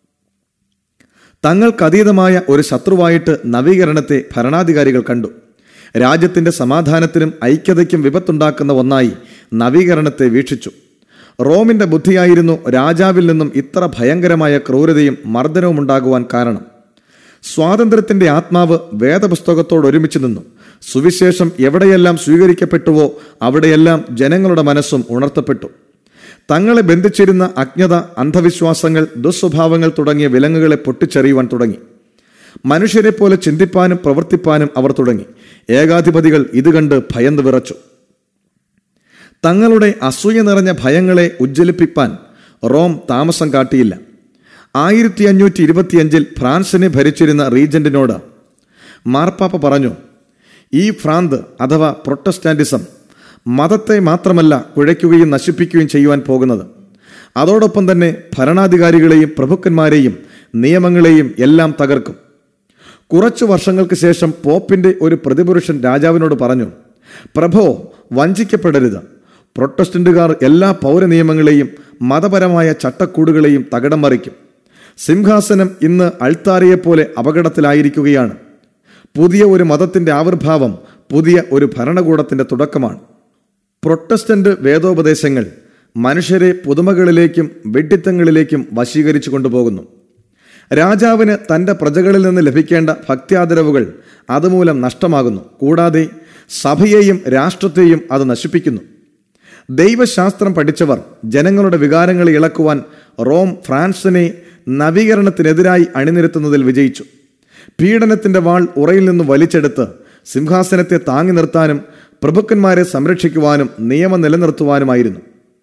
തങ്ങൾക്കതീതമായ ഒരു ശത്രുവായിട്ട് നവീകരണത്തെ ഭരണാധികാരികൾ കണ്ടു രാജ്യത്തിന്റെ സമാധാനത്തിനും ഐക്യതയ്ക്കും വിപത്തുണ്ടാക്കുന്ന ഒന്നായി നവീകരണത്തെ വീക്ഷിച്ചു റോമിന്റെ ബുദ്ധിയായിരുന്നു രാജാവിൽ നിന്നും ഇത്ര ഭയങ്കരമായ ക്രൂരതയും മർദ്ദനവും ഉണ്ടാകുവാൻ കാരണം സ്വാതന്ത്ര്യത്തിന്റെ ആത്മാവ് വേദപുസ്തകത്തോട് ഒരുമിച്ച് നിന്നു സുവിശേഷം എവിടെയെല്ലാം സ്വീകരിക്കപ്പെട്ടുവോ അവിടെയെല്ലാം ജനങ്ങളുടെ മനസ്സും ഉണർത്തപ്പെട്ടു തങ്ങളെ ബന്ധിച്ചിരുന്ന അജ്ഞത അന്ധവിശ്വാസങ്ങൾ ദുസ്വഭാവങ്ങൾ തുടങ്ങിയ വിലങ്ങുകളെ പൊട്ടിച്ചെറിയുവാൻ തുടങ്ങി മനുഷ്യരെ പോലെ ചിന്തിപ്പാനും പ്രവർത്തിപ്പാനും അവർ തുടങ്ങി ഏകാധിപതികൾ ഇത് കണ്ട് ഭയന്ന് വിറച്ചു തങ്ങളുടെ അസൂയ നിറഞ്ഞ ഭയങ്ങളെ ഉജ്ജ്വലിപ്പിപ്പാൻ റോം താമസം കാട്ടിയില്ല ആയിരത്തി അഞ്ഞൂറ്റി ഇരുപത്തിയഞ്ചിൽ ഫ്രാൻസിനെ ഭരിച്ചിരുന്ന റീജന്റിനോട് മാർപ്പാപ്പ പറഞ്ഞു ഈ ഭ്രാന്ത് അഥവാ പ്രൊട്ടസ്റ്റാന്റിസം മതത്തെ മാത്രമല്ല കുഴയ്ക്കുകയും നശിപ്പിക്കുകയും ചെയ്യുവാൻ പോകുന്നത് അതോടൊപ്പം തന്നെ ഭരണാധികാരികളെയും പ്രഭുക്കന്മാരെയും നിയമങ്ങളെയും എല്ലാം തകർക്കും കുറച്ചു വർഷങ്ങൾക്ക് ശേഷം പോപ്പിന്റെ ഒരു പ്രതിപുരുഷൻ രാജാവിനോട് പറഞ്ഞു പ്രഭോ വഞ്ചിക്കപ്പെടരുത് പ്രൊട്ടസ്റ്റന്റുകാർ എല്ലാ പൗരനിയമങ്ങളെയും മതപരമായ ചട്ടക്കൂടുകളെയും തകിടം മറിക്കും സിംഹാസനം ഇന്ന് അൾത്താരയെപ്പോലെ അപകടത്തിലായിരിക്കുകയാണ് പുതിയ ഒരു മതത്തിന്റെ ആവിർഭാവം പുതിയ ഒരു ഭരണകൂടത്തിന്റെ തുടക്കമാണ് പ്രൊട്ടസ്റ്റന്റ് വേദോപദേശങ്ങൾ മനുഷ്യരെ പുതുമകളിലേക്കും വെഡിത്തങ്ങളിലേക്കും വശീകരിച്ചു കൊണ്ടുപോകുന്നു രാജാവിന് തന്റെ പ്രജകളിൽ നിന്ന് ലഭിക്കേണ്ട ഭക്ത്യാദരവുകൾ അതുമൂലം നഷ്ടമാകുന്നു കൂടാതെ സഭയെയും രാഷ്ട്രത്തെയും അത് നശിപ്പിക്കുന്നു ദൈവശാസ്ത്രം പഠിച്ചവർ ജനങ്ങളുടെ വികാരങ്ങളെ ഇളക്കുവാൻ റോം ഫ്രാൻസിനെ നവീകരണത്തിനെതിരായി അണിനിരത്തുന്നതിൽ വിജയിച്ചു പീഡനത്തിന്റെ വാൾ ഉറയിൽ നിന്ന് വലിച്ചെടുത്ത് സിംഹാസനത്തെ താങ്ങി നിർത്താനും പ്രഭുക്കന്മാരെ സംരക്ഷിക്കുവാനും നിയമം നിലനിർത്തുവാനുമായിരുന്നു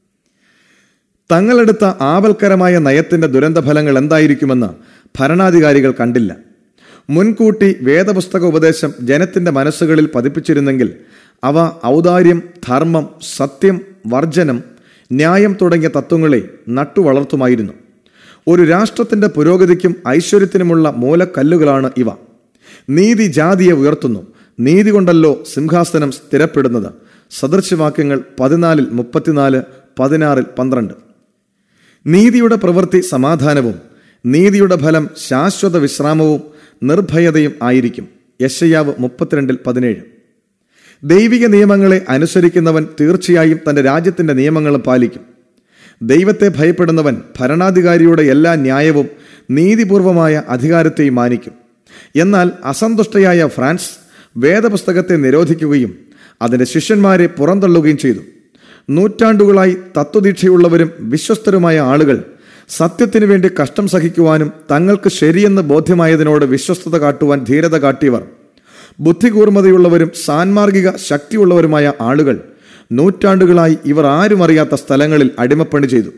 തങ്ങളെടുത്ത ആപൽക്കരമായ നയത്തിന്റെ ദുരന്തഫലങ്ങൾ എന്തായിരിക്കുമെന്ന് ഭരണാധികാരികൾ കണ്ടില്ല മുൻകൂട്ടി വേദപുസ്തക ഉപദേശം ജനത്തിന്റെ മനസ്സുകളിൽ പതിപ്പിച്ചിരുന്നെങ്കിൽ അവ ഔദാര്യം ധർമ്മം സത്യം വർജനം ന്യായം തുടങ്ങിയ തത്വങ്ങളെ നട്ടുവളർത്തുമായിരുന്നു ഒരു രാഷ്ട്രത്തിന്റെ പുരോഗതിക്കും ഐശ്വര്യത്തിനുമുള്ള മൂലക്കല്ലുകളാണ് ഇവ നീതി ജാതിയെ ഉയർത്തുന്നു നീതി കൊണ്ടല്ലോ സിംഹാസനം സ്ഥിരപ്പെടുന്നത് സദൃശവാക്യങ്ങൾ പതിനാലിൽ മുപ്പത്തിനാല് പതിനാറിൽ പന്ത്രണ്ട് നീതിയുടെ പ്രവൃത്തി സമാധാനവും നീതിയുടെ ഫലം ശാശ്വത വിശ്രാമവും നിർഭയതയും ആയിരിക്കും യശയാവ് മുപ്പത്തിരണ്ടിൽ പതിനേഴ് ദൈവിക നിയമങ്ങളെ അനുസരിക്കുന്നവൻ തീർച്ചയായും തന്റെ രാജ്യത്തിന്റെ നിയമങ്ങളും പാലിക്കും ദൈവത്തെ ഭയപ്പെടുന്നവൻ ഭരണാധികാരിയുടെ എല്ലാ ന്യായവും നീതിപൂർവമായ അധികാരത്തെയും മാനിക്കും എന്നാൽ അസന്തുഷ്ടയായ ഫ്രാൻസ് വേദപുസ്തകത്തെ നിരോധിക്കുകയും അതിന്റെ ശിഷ്യന്മാരെ പുറന്തള്ളുകയും ചെയ്തു നൂറ്റാണ്ടുകളായി തത്വദീക്ഷയുള്ളവരും വിശ്വസ്തരുമായ ആളുകൾ സത്യത്തിനു വേണ്ടി കഷ്ടം സഹിക്കുവാനും തങ്ങൾക്ക് ശരിയെന്ന് ബോധ്യമായതിനോട് വിശ്വസ്തത കാട്ടുവാൻ ധീരത കാട്ടിയവർ ബുദ്ധികൂർമ്മതയുള്ളവരും സാൻമാർഗിക ശക്തിയുള്ളവരുമായ ആളുകൾ നൂറ്റാണ്ടുകളായി ഇവർ ആരും അറിയാത്ത സ്ഥലങ്ങളിൽ അടിമപ്പണി ചെയ്തു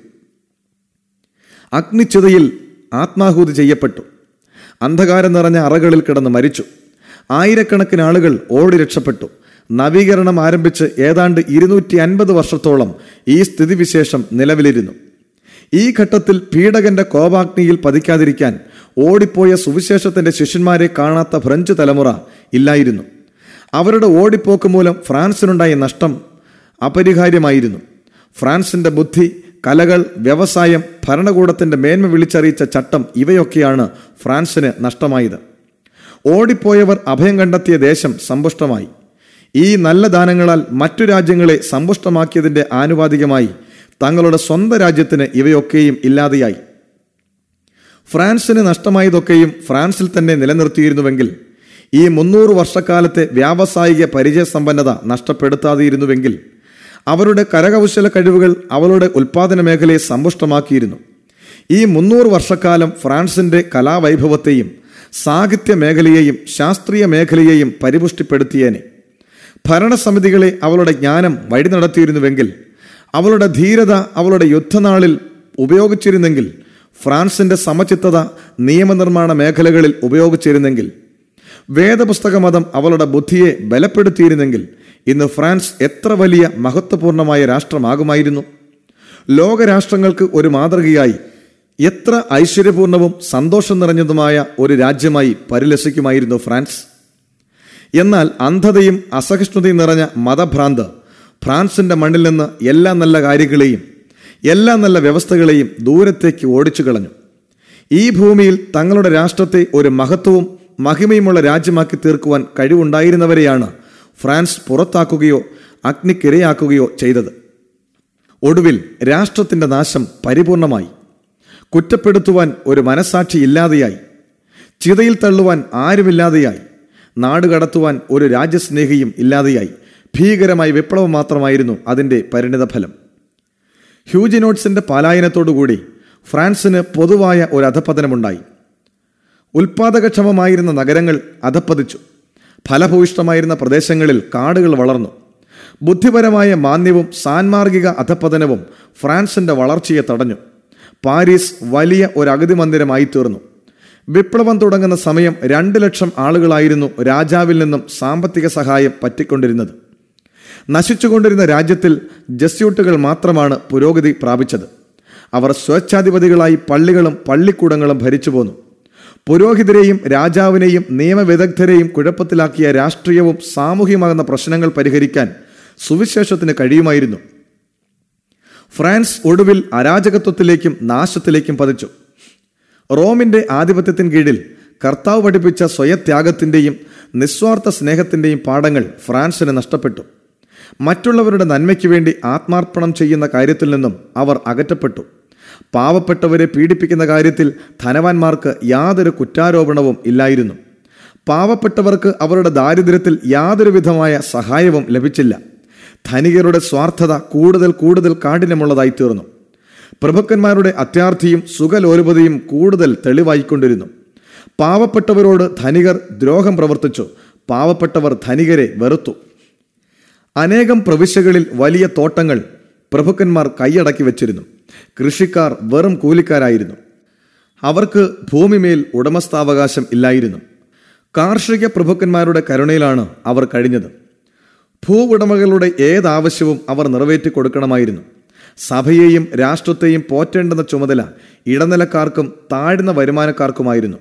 അഗ്നിച്ചിതയിൽ ആത്മാഹൂതി ചെയ്യപ്പെട്ടു അന്ധകാരം നിറഞ്ഞ അറകളിൽ കിടന്ന് മരിച്ചു ആയിരക്കണക്കിന് ആളുകൾ ഓടി രക്ഷപ്പെട്ടു നവീകരണം ആരംഭിച്ച് ഏതാണ്ട് ഇരുന്നൂറ്റി അൻപത് വർഷത്തോളം ഈ സ്ഥിതിവിശേഷം നിലവിലിരുന്നു ഈ ഘട്ടത്തിൽ പീഡകന്റെ കോപാഗ്നിയിൽ പതിക്കാതിരിക്കാൻ ഓടിപ്പോയ സുവിശേഷത്തിന്റെ ശിഷ്യന്മാരെ കാണാത്ത ഫ്രഞ്ച് തലമുറ ഇല്ലായിരുന്നു അവരുടെ ഓടിപ്പോക്ക് മൂലം ഫ്രാൻസിനുണ്ടായ നഷ്ടം അപരിഹാര്യമായിരുന്നു ഫ്രാൻസിന്റെ ബുദ്ധി കലകൾ വ്യവസായം ഭരണകൂടത്തിന്റെ മേന്മ വിളിച്ചറിയിച്ച ചട്ടം ഇവയൊക്കെയാണ് ഫ്രാൻസിന് നഷ്ടമായത് ഓടിപ്പോയവർ അഭയം കണ്ടെത്തിയ ദേശം സമ്പുഷ്ടമായി ഈ നല്ല ദാനങ്ങളാൽ മറ്റു രാജ്യങ്ങളെ സമ്പുഷ്ടമാക്കിയതിന്റെ ആനുപാതികമായി തങ്ങളുടെ സ്വന്തം രാജ്യത്തിന് ഇവയൊക്കെയും ഇല്ലാതെയായി ഫ്രാൻസിന് നഷ്ടമായതൊക്കെയും ഫ്രാൻസിൽ തന്നെ നിലനിർത്തിയിരുന്നുവെങ്കിൽ ഈ മുന്നൂറ് വർഷക്കാലത്തെ വ്യാവസായിക പരിചയസമ്പന്നത നഷ്ടപ്പെടുത്താതെയിരുന്നുവെങ്കിൽ അവരുടെ കരകൗശല കഴിവുകൾ അവളുടെ ഉൽപാദന മേഖലയെ സമ്പുഷ്ടമാക്കിയിരുന്നു ഈ മുന്നൂറ് വർഷക്കാലം ഫ്രാൻസിന്റെ കലാവൈഭവത്തെയും സാഹിത്യ മേഖലയെയും ശാസ്ത്രീയ മേഖലയെയും പരിപുഷ്ടിപ്പെടുത്തിയേനെ ഭരണസമിതികളെ അവളുടെ ജ്ഞാനം വഴി നടത്തിയിരുന്നുവെങ്കിൽ അവളുടെ ധീരത അവളുടെ യുദ്ധനാളിൽ ഉപയോഗിച്ചിരുന്നെങ്കിൽ ഫ്രാൻസിന്റെ സമചിത്തത നിയമനിർമ്മാണ മേഖലകളിൽ ഉപയോഗിച്ചിരുന്നെങ്കിൽ വേദപുസ്തക മതം അവളുടെ ബുദ്ധിയെ ബലപ്പെടുത്തിയിരുന്നെങ്കിൽ ഇന്ന് ഫ്രാൻസ് എത്ര വലിയ മഹത്വപൂർണമായ രാഷ്ട്രമാകുമായിരുന്നു ലോകരാഷ്ട്രങ്ങൾക്ക് ഒരു മാതൃകയായി എത്ര ഐശ്വര്യപൂർണവും സന്തോഷം നിറഞ്ഞതുമായ ഒരു രാജ്യമായി പരിലസിക്കുമായിരുന്നു ഫ്രാൻസ് എന്നാൽ അന്ധതയും അസഹിഷ്ണുതയും നിറഞ്ഞ മതഭ്രാന്ത് ഫ്രാൻസിന്റെ മണ്ണിൽ നിന്ന് എല്ലാ നല്ല കാര്യങ്ങളെയും എല്ലാ നല്ല വ്യവസ്ഥകളെയും ദൂരത്തേക്ക് ഓടിച്ചു കളഞ്ഞു ഈ ഭൂമിയിൽ തങ്ങളുടെ രാഷ്ട്രത്തെ ഒരു മഹത്വവും മഹിമയുമുള്ള രാജ്യമാക്കി തീർക്കുവാൻ കഴിവുണ്ടായിരുന്നവരെയാണ് ഫ്രാൻസ് പുറത്താക്കുകയോ അഗ്നിക്കിരയാക്കുകയോ ചെയ്തത് ഒടുവിൽ രാഷ്ട്രത്തിന്റെ നാശം പരിപൂർണമായി കുറ്റപ്പെടുത്തുവാൻ ഒരു മനസാക്ഷി ഇല്ലാതെയായി ചിതയിൽ തള്ളുവാൻ ആരുമില്ലാതെയായി നാട് കടത്തുവാൻ ഒരു രാജ്യസ്നേഹിയും ഇല്ലാതെയായി ഭീകരമായ വിപ്ലവം മാത്രമായിരുന്നു അതിന്റെ പരിണിതഫലം ഹ്യൂജിനോട്സിന്റെ പലായനത്തോടുകൂടി ഫ്രാൻസിന് പൊതുവായ ഒരു അധപ്പതനമുണ്ടായി ഉൽപാദകക്ഷമമായിരുന്ന നഗരങ്ങൾ അധപ്പതിച്ചു ഫലഭൂയിഷ്ടമായിരുന്ന പ്രദേശങ്ങളിൽ കാടുകൾ വളർന്നു ബുദ്ധിപരമായ മാന്യവും സാൻമാർഗിക അധപ്പതനവും ഫ്രാൻസിന്റെ വളർച്ചയെ തടഞ്ഞു പാരീസ് വലിയ ഒരു അഗതി മന്ദിരമായി തീർന്നു വിപ്ലവം തുടങ്ങുന്ന സമയം രണ്ട് ലക്ഷം ആളുകളായിരുന്നു രാജാവിൽ നിന്നും സാമ്പത്തിക സഹായം പറ്റിക്കൊണ്ടിരുന്നത് നശിച്ചുകൊണ്ടിരുന്ന രാജ്യത്തിൽ ജസ്യൂട്ടുകൾ മാത്രമാണ് പുരോഗതി പ്രാപിച്ചത് അവർ സ്വേച്ഛാധിപതികളായി പള്ളികളും പള്ളിക്കൂടങ്ങളും ഭരിച്ചു പോന്നു പുരോഹിതരെയും രാജാവിനെയും നിയമവിദഗ്ധരെയും കുഴപ്പത്തിലാക്കിയ രാഷ്ട്രീയവും സാമൂഹികമാകുന്ന പ്രശ്നങ്ങൾ പരിഹരിക്കാൻ സുവിശേഷത്തിന് കഴിയുമായിരുന്നു ഫ്രാൻസ് ഒടുവിൽ അരാജകത്വത്തിലേക്കും നാശത്തിലേക്കും പതിച്ചു റോമിന്റെ ആധിപത്യത്തിന് കീഴിൽ കർത്താവ് പഠിപ്പിച്ച സ്വയത്യാഗത്തിന്റെയും നിസ്വാർത്ഥ സ്നേഹത്തിന്റെയും പാഠങ്ങൾ ഫ്രാൻസിന് നഷ്ടപ്പെട്ടു മറ്റുള്ളവരുടെ നന്മയ്ക്ക് വേണ്ടി ആത്മാർപ്പണം ചെയ്യുന്ന കാര്യത്തിൽ നിന്നും അവർ അകറ്റപ്പെട്ടു പാവപ്പെട്ടവരെ പീഡിപ്പിക്കുന്ന കാര്യത്തിൽ ധനവാന്മാർക്ക് യാതൊരു കുറ്റാരോപണവും ഇല്ലായിരുന്നു പാവപ്പെട്ടവർക്ക് അവരുടെ ദാരിദ്ര്യത്തിൽ യാതൊരു വിധമായ സഹായവും ലഭിച്ചില്ല ധനികരുടെ സ്വാർത്ഥത കൂടുതൽ കൂടുതൽ കാഠിന്യമുള്ളതായി തീർന്നു പ്രഭുക്കന്മാരുടെ അത്യാർത്ഥിയും സുഖലോലുപതയും കൂടുതൽ തെളിവായിക്കൊണ്ടിരുന്നു പാവപ്പെട്ടവരോട് ധനികർ ദ്രോഹം പ്രവർത്തിച്ചു പാവപ്പെട്ടവർ ധനികരെ വെറുത്തു അനേകം പ്രവിശ്യകളിൽ വലിയ തോട്ടങ്ങൾ പ്രഭുക്കന്മാർ കൈയടക്കി വെച്ചിരുന്നു കൃഷിക്കാർ വെറും കൂലിക്കാരായിരുന്നു അവർക്ക് ഭൂമിമേൽ ഉടമസ്ഥാവകാശം ഇല്ലായിരുന്നു കാർഷിക പ്രഭുക്കന്മാരുടെ കരുണയിലാണ് അവർ കഴിഞ്ഞത് ഭൂവുടമകളുടെ ഏതാവശ്യവും അവർ നിറവേറ്റി കൊടുക്കണമായിരുന്നു സഭയെയും രാഷ്ട്രത്തെയും പോറ്റേണ്ടുന്ന ചുമതല ഇടനിലക്കാർക്കും താഴ്ന്ന വരുമാനക്കാർക്കുമായിരുന്നു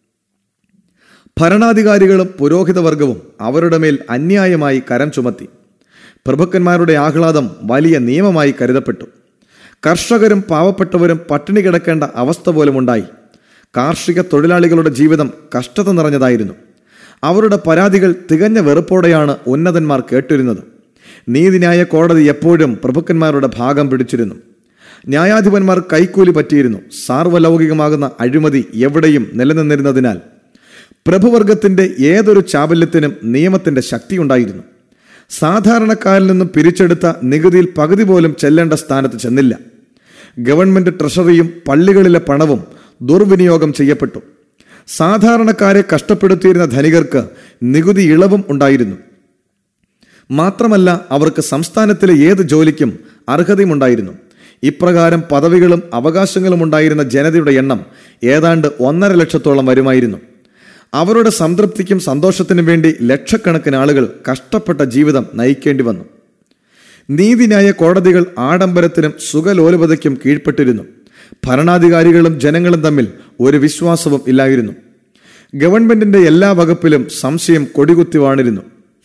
ഭരണാധികാരികളും പുരോഹിതവർഗവും അവരുടെ മേൽ അന്യായമായി കരം ചുമത്തി പ്രഭുക്കന്മാരുടെ ആഹ്ലാദം വലിയ നിയമമായി കരുതപ്പെട്ടു കർഷകരും പാവപ്പെട്ടവരും പട്ടിണി കിടക്കേണ്ട അവസ്ഥ പോലും ഉണ്ടായി കാർഷിക തൊഴിലാളികളുടെ ജീവിതം കഷ്ടത നിറഞ്ഞതായിരുന്നു അവരുടെ പരാതികൾ തികഞ്ഞ വെറുപ്പോടെയാണ് ഉന്നതന്മാർ കേട്ടിരുന്നത് നീതിന്യായ കോടതി എപ്പോഴും പ്രഭുക്കന്മാരുടെ ഭാഗം പിടിച്ചിരുന്നു ന്യായാധിപന്മാർ കൈക്കൂലി പറ്റിയിരുന്നു സാർവലൗകികമാകുന്ന അഴിമതി എവിടെയും നിലനിന്നിരുന്നതിനാൽ പ്രഭുവർഗത്തിന്റെ ഏതൊരു ചാബല്യത്തിനും നിയമത്തിന്റെ ശക്തിയുണ്ടായിരുന്നു സാധാരണക്കാരിൽ നിന്നും പിരിച്ചെടുത്ത നികുതിയിൽ പകുതി പോലും ചെല്ലേണ്ട സ്ഥാനത്ത് ചെന്നില്ല ഗവൺമെന്റ് ട്രഷറിയും പള്ളികളിലെ പണവും ദുർവിനിയോഗം ചെയ്യപ്പെട്ടു സാധാരണക്കാരെ കഷ്ടപ്പെടുത്തിയിരുന്ന ധനികർക്ക് നികുതി ഇളവും ഉണ്ടായിരുന്നു മാത്രമല്ല അവർക്ക് സംസ്ഥാനത്തിലെ ഏത് ജോലിക്കും അർഹതയുമുണ്ടായിരുന്നു ഇപ്രകാരം പദവികളും അവകാശങ്ങളും ഉണ്ടായിരുന്ന ജനതയുടെ എണ്ണം ഏതാണ്ട് ഒന്നര ലക്ഷത്തോളം വരുമായിരുന്നു അവരുടെ സംതൃപ്തിക്കും സന്തോഷത്തിനും വേണ്ടി ലക്ഷക്കണക്കിന് ആളുകൾ കഷ്ടപ്പെട്ട ജീവിതം നയിക്കേണ്ടി വന്നു നീതിന്യായ കോടതികൾ ആഡംബരത്തിനും സുഖലോലുപതയ്ക്കും കീഴ്പ്പെട്ടിരുന്നു ഭരണാധികാരികളും ജനങ്ങളും തമ്മിൽ ഒരു വിശ്വാസവും ഇല്ലായിരുന്നു ഗവൺമെന്റിന്റെ എല്ലാ വകുപ്പിലും സംശയം കൊടികുത്തി വാണിരുന്നു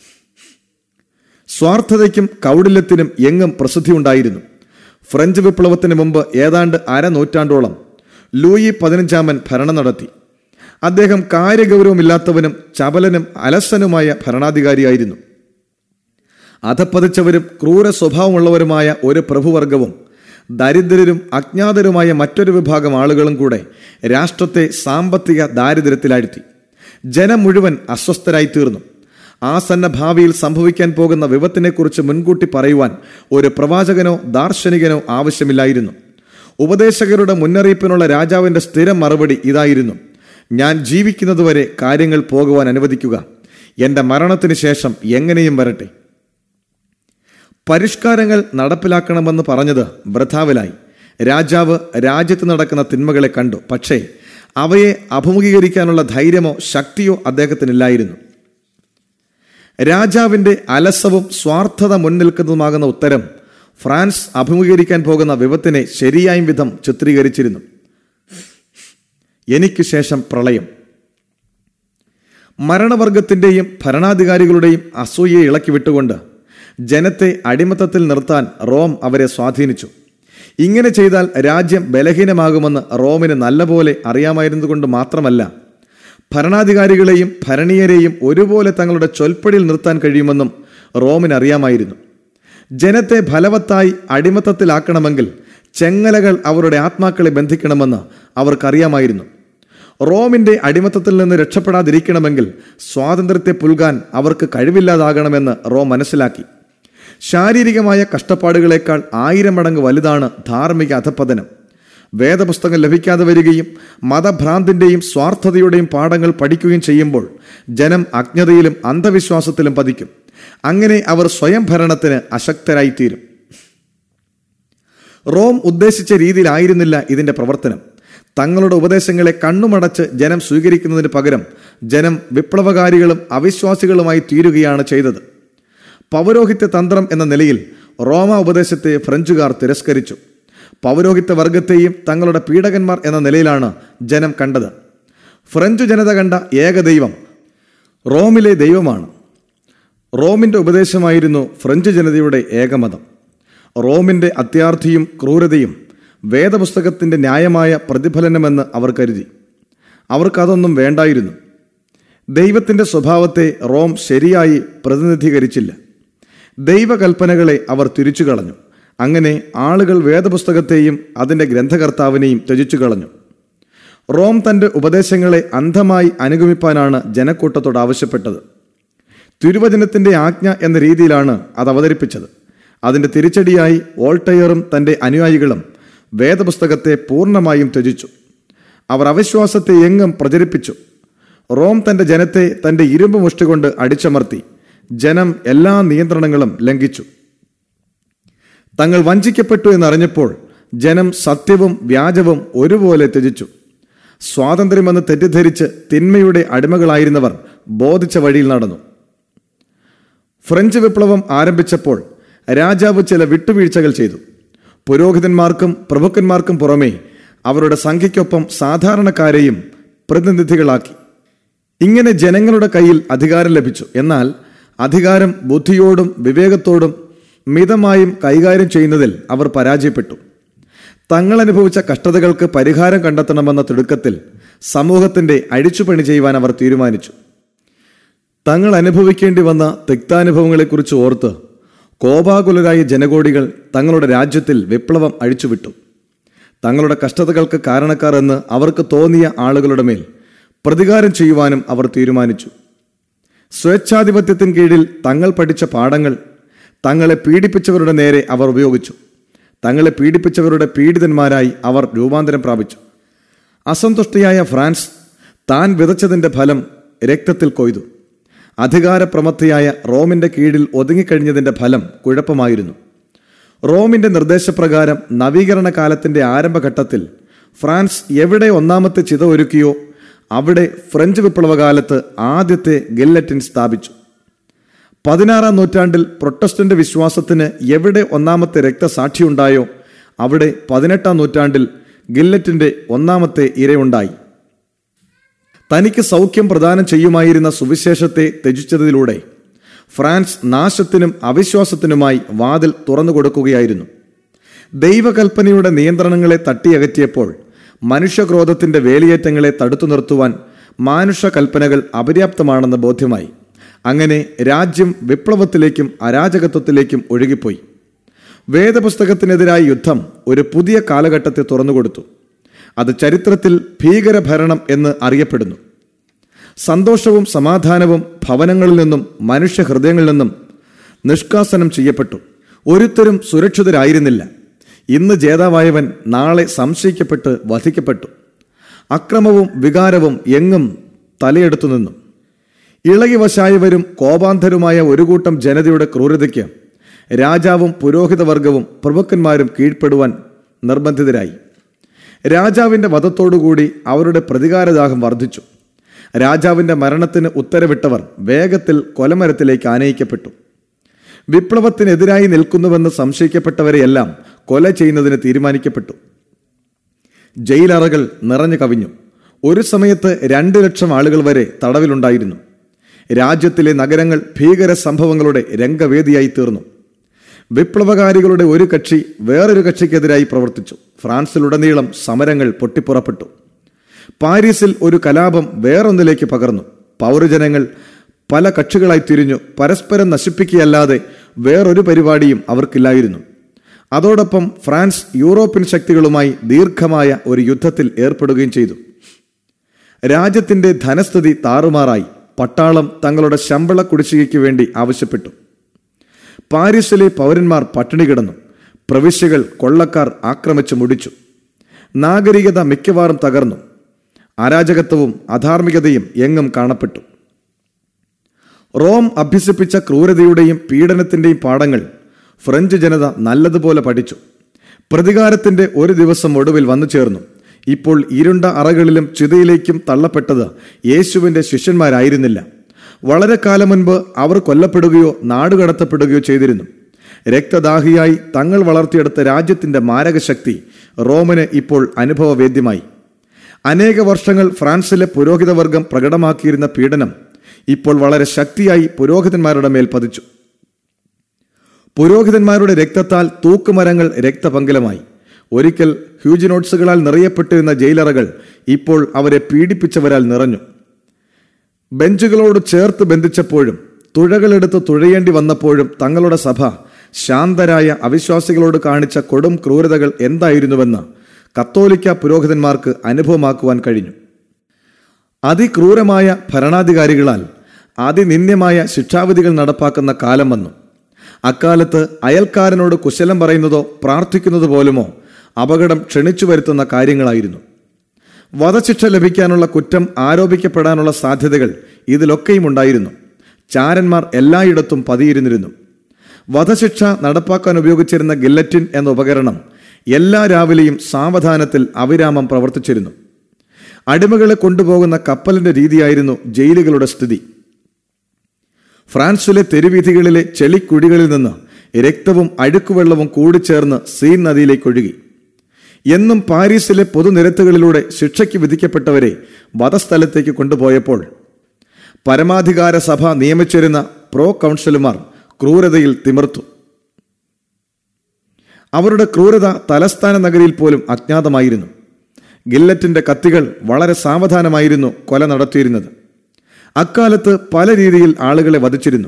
സ്വാർത്ഥതയ്ക്കും കൗടില്യത്തിനും എങ്ങും പ്രസിദ്ധിയുണ്ടായിരുന്നു ഫ്രഞ്ച് വിപ്ലവത്തിന് മുമ്പ് ഏതാണ്ട് അരനൂറ്റാണ്ടോളം ലൂയി പതിനഞ്ചാമൻ ഭരണം നടത്തി അദ്ദേഹം കാര്യഗൗരവമില്ലാത്തവനും ചപലനും അലസനുമായ ഭരണാധികാരിയായിരുന്നു അധപ്പതിച്ചവരും ക്രൂര സ്വഭാവമുള്ളവരുമായ ഒരു പ്രഭുവർഗവും ദരിദ്രരും അജ്ഞാതരുമായ മറ്റൊരു വിഭാഗം ആളുകളും കൂടെ രാഷ്ട്രത്തെ സാമ്പത്തിക ദാരിദ്ര്യത്തിലാഴ്ത്തി ജനം മുഴുവൻ അസ്വസ്ഥരായി തീർന്നു ആസന്ന ഭാവിയിൽ സംഭവിക്കാൻ പോകുന്ന വിപത്തിനെക്കുറിച്ച് മുൻകൂട്ടി പറയുവാൻ ഒരു പ്രവാചകനോ ദാർശനികനോ ആവശ്യമില്ലായിരുന്നു ഉപദേശകരുടെ മുന്നറിയിപ്പിനുള്ള രാജാവിന്റെ സ്ഥിരം മറുപടി ഇതായിരുന്നു ഞാൻ ജീവിക്കുന്നതുവരെ കാര്യങ്ങൾ പോകുവാൻ അനുവദിക്കുക എന്റെ മരണത്തിന് ശേഷം എങ്ങനെയും വരട്ടെ പരിഷ്കാരങ്ങൾ നടപ്പിലാക്കണമെന്ന് പറഞ്ഞത് വൃഥാവിലായി രാജാവ് രാജ്യത്ത് നടക്കുന്ന തിന്മകളെ കണ്ടു പക്ഷേ അവയെ അഭിമുഖീകരിക്കാനുള്ള ധൈര്യമോ ശക്തിയോ അദ്ദേഹത്തിനില്ലായിരുന്നു രാജാവിന്റെ അലസവും സ്വാർത്ഥത മുൻനിൽക്കുന്നതുമാകുന്ന ഉത്തരം ഫ്രാൻസ് അഭിമുഖീകരിക്കാൻ പോകുന്ന വിപത്തിനെ ശരിയായും വിധം ചിത്രീകരിച്ചിരുന്നു എനിക്ക് ശേഷം പ്രളയം മരണവർഗത്തിന്റെയും ഭരണാധികാരികളുടെയും അസൂയയെ ഇളക്കി വിട്ടുകൊണ്ട് ജനത്തെ അടിമത്തത്തിൽ നിർത്താൻ റോം അവരെ സ്വാധീനിച്ചു ഇങ്ങനെ ചെയ്താൽ രാജ്യം ബലഹീനമാകുമെന്ന് റോമിന് നല്ലപോലെ അറിയാമായിരുന്നതുകൊണ്ട് മാത്രമല്ല ഭരണാധികാരികളെയും ഭരണീയരെയും ഒരുപോലെ തങ്ങളുടെ ചൊൽപ്പടിയിൽ നിർത്താൻ കഴിയുമെന്നും റോമിന് അറിയാമായിരുന്നു ജനത്തെ ഫലവത്തായി അടിമത്തത്തിലാക്കണമെങ്കിൽ ചെങ്ങലകൾ അവരുടെ ആത്മാക്കളെ ബന്ധിക്കണമെന്ന് അവർക്കറിയാമായിരുന്നു റോമിന്റെ അടിമത്തത്തിൽ നിന്ന് രക്ഷപ്പെടാതിരിക്കണമെങ്കിൽ സ്വാതന്ത്ര്യത്തെ പുൽകാൻ അവർക്ക് കഴിവില്ലാതാകണമെന്ന് റോം മനസ്സിലാക്കി ശാരീരികമായ കഷ്ടപ്പാടുകളേക്കാൾ ആയിരം മടങ്ങ് വലുതാണ് ധാർമ്മിക അധപ്പതനം വേദപുസ്തകം ലഭിക്കാതെ വരികയും മതഭ്രാന്തിന്റെയും സ്വാർത്ഥതയുടെയും പാഠങ്ങൾ പഠിക്കുകയും ചെയ്യുമ്പോൾ ജനം അജ്ഞതയിലും അന്ധവിശ്വാസത്തിലും പതിക്കും അങ്ങനെ അവർ സ്വയം ഭരണത്തിന് അശക്തരായിത്തീരും റോം ഉദ്ദേശിച്ച രീതിയിലായിരുന്നില്ല ഇതിന്റെ പ്രവർത്തനം തങ്ങളുടെ ഉപദേശങ്ങളെ കണ്ണുമടച്ച് ജനം സ്വീകരിക്കുന്നതിന് പകരം ജനം വിപ്ലവകാരികളും അവിശ്വാസികളുമായി തീരുകയാണ് ചെയ്തത് പൗരോഹിത്യ തന്ത്രം എന്ന നിലയിൽ റോമ ഉപദേശത്തെ ഫ്രഞ്ചുകാർ തിരസ്കരിച്ചു പൗരോഹിത്യ വർഗത്തെയും തങ്ങളുടെ പീഡകന്മാർ എന്ന നിലയിലാണ് ജനം കണ്ടത് ഫ്രഞ്ച് ജനത കണ്ട ഏകദൈവം റോമിലെ ദൈവമാണ് റോമിന്റെ ഉപദേശമായിരുന്നു ഫ്രഞ്ച് ജനതയുടെ ഏകമതം റോമിന്റെ അത്യാർത്ഥിയും ക്രൂരതയും വേദപുസ്തകത്തിന്റെ ന്യായമായ പ്രതിഫലനമെന്ന് അവർ കരുതി അവർക്കതൊന്നും വേണ്ടായിരുന്നു ദൈവത്തിന്റെ സ്വഭാവത്തെ റോം ശരിയായി പ്രതിനിധീകരിച്ചില്ല ദൈവകൽപ്പനകളെ അവർ തിരിച്ചു കളഞ്ഞു അങ്ങനെ ആളുകൾ വേദപുസ്തകത്തെയും അതിൻ്റെ ഗ്രന്ഥകർത്താവിനെയും ത്യജിച്ചു കളഞ്ഞു റോം തന്റെ ഉപദേശങ്ങളെ അന്ധമായി അനുഗമിപ്പാനാണ് ജനക്കൂട്ടത്തോട് ആവശ്യപ്പെട്ടത് തിരുവചനത്തിന്റെ ആജ്ഞ എന്ന രീതിയിലാണ് അത് അവതരിപ്പിച്ചത് അതിന്റെ തിരിച്ചടിയായി വോൾട്ടയറും തന്റെ അനുയായികളും വേദപുസ്തകത്തെ പൂർണ്ണമായും ത്യജിച്ചു അവർ അവിശ്വാസത്തെ എങ്ങും പ്രചരിപ്പിച്ചു റോം തന്റെ ജനത്തെ തന്റെ ഇരുമ്പ് മുഷ്ടി കൊണ്ട് അടിച്ചമർത്തി ജനം എല്ലാ നിയന്ത്രണങ്ങളും ലംഘിച്ചു തങ്ങൾ വഞ്ചിക്കപ്പെട്ടു എന്നറിഞ്ഞപ്പോൾ ജനം സത്യവും വ്യാജവും ഒരുപോലെ ത്യജിച്ചു സ്വാതന്ത്ര്യമെന്ന് തെറ്റിദ്ധരിച്ച് തിന്മയുടെ അടിമകളായിരുന്നവർ ബോധിച്ച വഴിയിൽ നടന്നു ഫ്രഞ്ച് വിപ്ലവം ആരംഭിച്ചപ്പോൾ രാജാവ് ചില വിട്ടുവീഴ്ചകൾ ചെയ്തു പുരോഹിതന്മാർക്കും പ്രഭുക്കന്മാർക്കും പുറമെ അവരുടെ സംഖ്യയ്ക്കൊപ്പം സാധാരണക്കാരെയും പ്രതിനിധികളാക്കി ഇങ്ങനെ ജനങ്ങളുടെ കയ്യിൽ അധികാരം ലഭിച്ചു എന്നാൽ അധികാരം ബുദ്ധിയോടും വിവേകത്തോടും മിതമായും കൈകാര്യം ചെയ്യുന്നതിൽ അവർ പരാജയപ്പെട്ടു തങ്ങൾ അനുഭവിച്ച കഷ്ടതകൾക്ക് പരിഹാരം കണ്ടെത്തണമെന്ന തിടുക്കത്തിൽ സമൂഹത്തിന്റെ അഴിച്ചുപണി ചെയ്യുവാൻ അവർ തീരുമാനിച്ചു തങ്ങൾ അനുഭവിക്കേണ്ടി വന്ന തിക്താനുഭവങ്ങളെക്കുറിച്ച് ഓർത്ത് കോപാകുലരായ ജനകോടികൾ തങ്ങളുടെ രാജ്യത്തിൽ വിപ്ലവം അഴിച്ചുവിട്ടു തങ്ങളുടെ കഷ്ടതകൾക്ക് കാരണക്കാർ എന്ന് അവർക്ക് തോന്നിയ ആളുകളുടെ മേൽ പ്രതികാരം ചെയ്യുവാനും അവർ തീരുമാനിച്ചു സ്വേച്ഛാധിപത്യത്തിന് കീഴിൽ തങ്ങൾ പഠിച്ച പാഠങ്ങൾ തങ്ങളെ പീഡിപ്പിച്ചവരുടെ നേരെ അവർ ഉപയോഗിച്ചു തങ്ങളെ പീഡിപ്പിച്ചവരുടെ പീഡിതന്മാരായി അവർ രൂപാന്തരം പ്രാപിച്ചു അസന്തുഷ്ടയായ ഫ്രാൻസ് താൻ വിതച്ചതിന്റെ ഫലം രക്തത്തിൽ കൊയ്തു അധികാരപ്രമത്തിയായ റോമിന്റെ കീഴിൽ ഒതുങ്ങിക്കഴിഞ്ഞതിന്റെ ഫലം കുഴപ്പമായിരുന്നു റോമിന്റെ നിർദ്ദേശപ്രകാരം നവീകരണ കാലത്തിന്റെ ആരംഭഘട്ടത്തിൽ ഫ്രാൻസ് എവിടെ ഒന്നാമത്തെ ചിത ഒരുക്കിയോ അവിടെ ഫ്രഞ്ച് വിപ്ലവകാലത്ത് ആദ്യത്തെ ഗില്ലറ്റിൻ സ്ഥാപിച്ചു പതിനാറാം നൂറ്റാണ്ടിൽ പ്രൊട്ടസ്റ്റന്റ് വിശ്വാസത്തിന് എവിടെ ഒന്നാമത്തെ രക്തസാക്ഷിയുണ്ടായോ അവിടെ പതിനെട്ടാം നൂറ്റാണ്ടിൽ ഗില്ലറ്റിന്റെ ഒന്നാമത്തെ ഇരയുണ്ടായി തനിക്ക് സൗഖ്യം പ്രദാനം ചെയ്യുമായിരുന്ന സുവിശേഷത്തെ ത്യജിച്ചതിലൂടെ ഫ്രാൻസ് നാശത്തിനും അവിശ്വാസത്തിനുമായി വാതിൽ തുറന്നു കൊടുക്കുകയായിരുന്നു ദൈവകൽപ്പനയുടെ നിയന്ത്രണങ്ങളെ തട്ടിയകറ്റിയപ്പോൾ മനുഷ്യക്രോധത്തിന്റെ വേലിയേറ്റങ്ങളെ തടുത്തു നിർത്തുവാൻ മാനുഷ കൽപ്പനകൾ അപര്യാപ്തമാണെന്ന് ബോധ്യമായി അങ്ങനെ രാജ്യം വിപ്ലവത്തിലേക്കും അരാജകത്വത്തിലേക്കും ഒഴുകിപ്പോയി വേദപുസ്തകത്തിനെതിരായ യുദ്ധം ഒരു പുതിയ കാലഘട്ടത്തെ തുറന്നുകൊടുത്തു അത് ചരിത്രത്തിൽ ഭീകരഭരണം എന്ന് അറിയപ്പെടുന്നു സന്തോഷവും സമാധാനവും ഭവനങ്ങളിൽ നിന്നും മനുഷ്യ ഹൃദയങ്ങളിൽ നിന്നും നിഷ്കാസനം ചെയ്യപ്പെട്ടു ഒരുത്തരും സുരക്ഷിതരായിരുന്നില്ല ഇന്ന് ജേതാവായവൻ നാളെ സംശയിക്കപ്പെട്ട് വധിക്കപ്പെട്ടു അക്രമവും വികാരവും എങ്ങും തലയെടുത്തു നിന്നു ഇളകി വശായവരും കോപാന്ധരുമായ ഒരു കൂട്ടം ജനതയുടെ ക്രൂരതയ്ക്ക് രാജാവും പുരോഹിതവർഗവും പ്രഭുക്കന്മാരും കീഴ്പ്പെടുവാൻ നിർബന്ധിതരായി രാജാവിന്റെ വധത്തോടുകൂടി അവരുടെ പ്രതികാരദാഹം വർദ്ധിച്ചു രാജാവിന്റെ മരണത്തിന് ഉത്തരവിട്ടവർ വേഗത്തിൽ കൊലമരത്തിലേക്ക് ആനയിക്കപ്പെട്ടു വിപ്ലവത്തിനെതിരായി നിൽക്കുന്നുവെന്ന് സംശയിക്കപ്പെട്ടവരെയെല്ലാം കൊല ചെയ്യുന്നതിന് തീരുമാനിക്കപ്പെട്ടു ജയിലറകൾ നിറഞ്ഞു കവിഞ്ഞു ഒരു സമയത്ത് രണ്ട് ലക്ഷം ആളുകൾ വരെ തടവിലുണ്ടായിരുന്നു രാജ്യത്തിലെ നഗരങ്ങൾ ഭീകര സംഭവങ്ങളുടെ രംഗവേദിയായി തീർന്നു വിപ്ലവകാരികളുടെ ഒരു കക്ഷി വേറൊരു കക്ഷിക്കെതിരായി പ്രവർത്തിച്ചു ഫ്രാൻസിലുടനീളം സമരങ്ങൾ പൊട്ടിപ്പുറപ്പെട്ടു പാരീസിൽ ഒരു കലാപം വേറൊന്നിലേക്ക് പകർന്നു പൗരജനങ്ങൾ പല കക്ഷികളായി തിരിഞ്ഞു പരസ്പരം നശിപ്പിക്കുകയല്ലാതെ വേറൊരു പരിപാടിയും അവർക്കില്ലായിരുന്നു അതോടൊപ്പം ഫ്രാൻസ് യൂറോപ്യൻ ശക്തികളുമായി ദീർഘമായ ഒരു യുദ്ധത്തിൽ ഏർപ്പെടുകയും ചെയ്തു രാജ്യത്തിന്റെ ധനസ്ഥിതി താറുമാറായി പട്ടാളം തങ്ങളുടെ ശമ്പള കുടിശ്ശികയ്ക്ക് വേണ്ടി ആവശ്യപ്പെട്ടു പാരീസിലെ പൗരന്മാർ പട്ടിണി കിടന്നു പ്രവിശ്യകൾ കൊള്ളക്കാർ ആക്രമിച്ചു മുടിച്ചു നാഗരികത മിക്കവാറും തകർന്നു അരാജകത്വവും അധാർമികതയും എങ്ങും കാണപ്പെട്ടു റോം അഭ്യസിപ്പിച്ച ക്രൂരതയുടെയും പീഡനത്തിന്റെയും പാഠങ്ങൾ ഫ്രഞ്ച് ജനത നല്ലതുപോലെ പഠിച്ചു പ്രതികാരത്തിന്റെ ഒരു ദിവസം ഒടുവിൽ വന്നു ചേർന്നു ഇപ്പോൾ ഇരുണ്ട അറകളിലും ചിതയിലേക്കും തള്ളപ്പെട്ടത് യേശുവിന്റെ ശിഷ്യന്മാരായിരുന്നില്ല വളരെ കാലം മുൻപ് അവർ കൊല്ലപ്പെടുകയോ നാടുകടത്തപ്പെടുകയോ ചെയ്തിരുന്നു രക്തദാഹിയായി തങ്ങൾ വളർത്തിയെടുത്ത രാജ്യത്തിന്റെ മാരകശക്തി റോമിന് ഇപ്പോൾ അനുഭവവേദ്യമായി അനേക വർഷങ്ങൾ ഫ്രാൻസിലെ പുരോഹിതവർഗം പ്രകടമാക്കിയിരുന്ന പീഡനം ഇപ്പോൾ വളരെ ശക്തിയായി പുരോഹിതന്മാരുടെ മേൽ പതിച്ചു പുരോഹിതന്മാരുടെ രക്തത്താൽ തൂക്കുമരങ്ങൾ രക്തപങ്കിലമായി ഒരിക്കൽ ഹ്യൂജിനോട്സുകളാൽ നിറയപ്പെട്ടിരുന്ന ജയിലറകൾ ഇപ്പോൾ അവരെ പീഡിപ്പിച്ചവരാൽ നിറഞ്ഞു ബെഞ്ചുകളോട് ചേർത്ത് ബന്ധിച്ചപ്പോഴും തുഴകളെടുത്ത് തുഴയേണ്ടി വന്നപ്പോഴും തങ്ങളുടെ സഭ ശാന്തരായ അവിശ്വാസികളോട് കാണിച്ച കൊടും ക്രൂരതകൾ എന്തായിരുന്നുവെന്ന് കത്തോലിക്ക പുരോഹിതന്മാർക്ക് അനുഭവമാക്കുവാൻ കഴിഞ്ഞു അതിക്രൂരമായ ഭരണാധികാരികളാൽ അതിനിന്ദ്യമായ ശിക്ഷാവിധികൾ നടപ്പാക്കുന്ന കാലം വന്നു അക്കാലത്ത് അയൽക്കാരനോട് കുശലം പറയുന്നതോ പ്രാർത്ഥിക്കുന്നത് പോലുമോ അപകടം ക്ഷണിച്ചു വരുത്തുന്ന കാര്യങ്ങളായിരുന്നു വധശിക്ഷ ലഭിക്കാനുള്ള കുറ്റം ആരോപിക്കപ്പെടാനുള്ള സാധ്യതകൾ ഇതിലൊക്കെയും ഉണ്ടായിരുന്നു ചാരന്മാർ എല്ലായിടത്തും പതിയിരുന്നിരുന്നു വധശിക്ഷ നടപ്പാക്കാൻ ഉപയോഗിച്ചിരുന്ന ഗില്ലറ്റിൻ എന്ന ഉപകരണം എല്ലാ രാവിലെയും സാവധാനത്തിൽ അവിരാമം പ്രവർത്തിച്ചിരുന്നു അടിമകളെ കൊണ്ടുപോകുന്ന കപ്പലിന്റെ രീതിയായിരുന്നു ജയിലുകളുടെ സ്ഥിതി ഫ്രാൻസിലെ തെരുവീഥികളിലെ ചെളിക്കുഴികളിൽ നിന്ന് രക്തവും അഴുക്കുവെള്ളവും കൂടിച്ചേർന്ന് സീൻ നദിയിലേക്ക് ഒഴുകി എന്നും പാരീസിലെ പൊതുനിരത്തുകളിലൂടെ ശിക്ഷയ്ക്ക് വിധിക്കപ്പെട്ടവരെ വധസ്ഥലത്തേക്ക് കൊണ്ടുപോയപ്പോൾ പരമാധികാര സഭ നിയമിച്ചിരുന്ന പ്രോ കൗൺസിലുമാർ ക്രൂരതയിൽ തിമിർത്തു അവരുടെ ക്രൂരത തലസ്ഥാന നഗരിയിൽ പോലും അജ്ഞാതമായിരുന്നു ഗില്ലറ്റിന്റെ കത്തികൾ വളരെ സാവധാനമായിരുന്നു കൊല നടത്തിയിരുന്നത് അക്കാലത്ത് പല രീതിയിൽ ആളുകളെ വധിച്ചിരുന്നു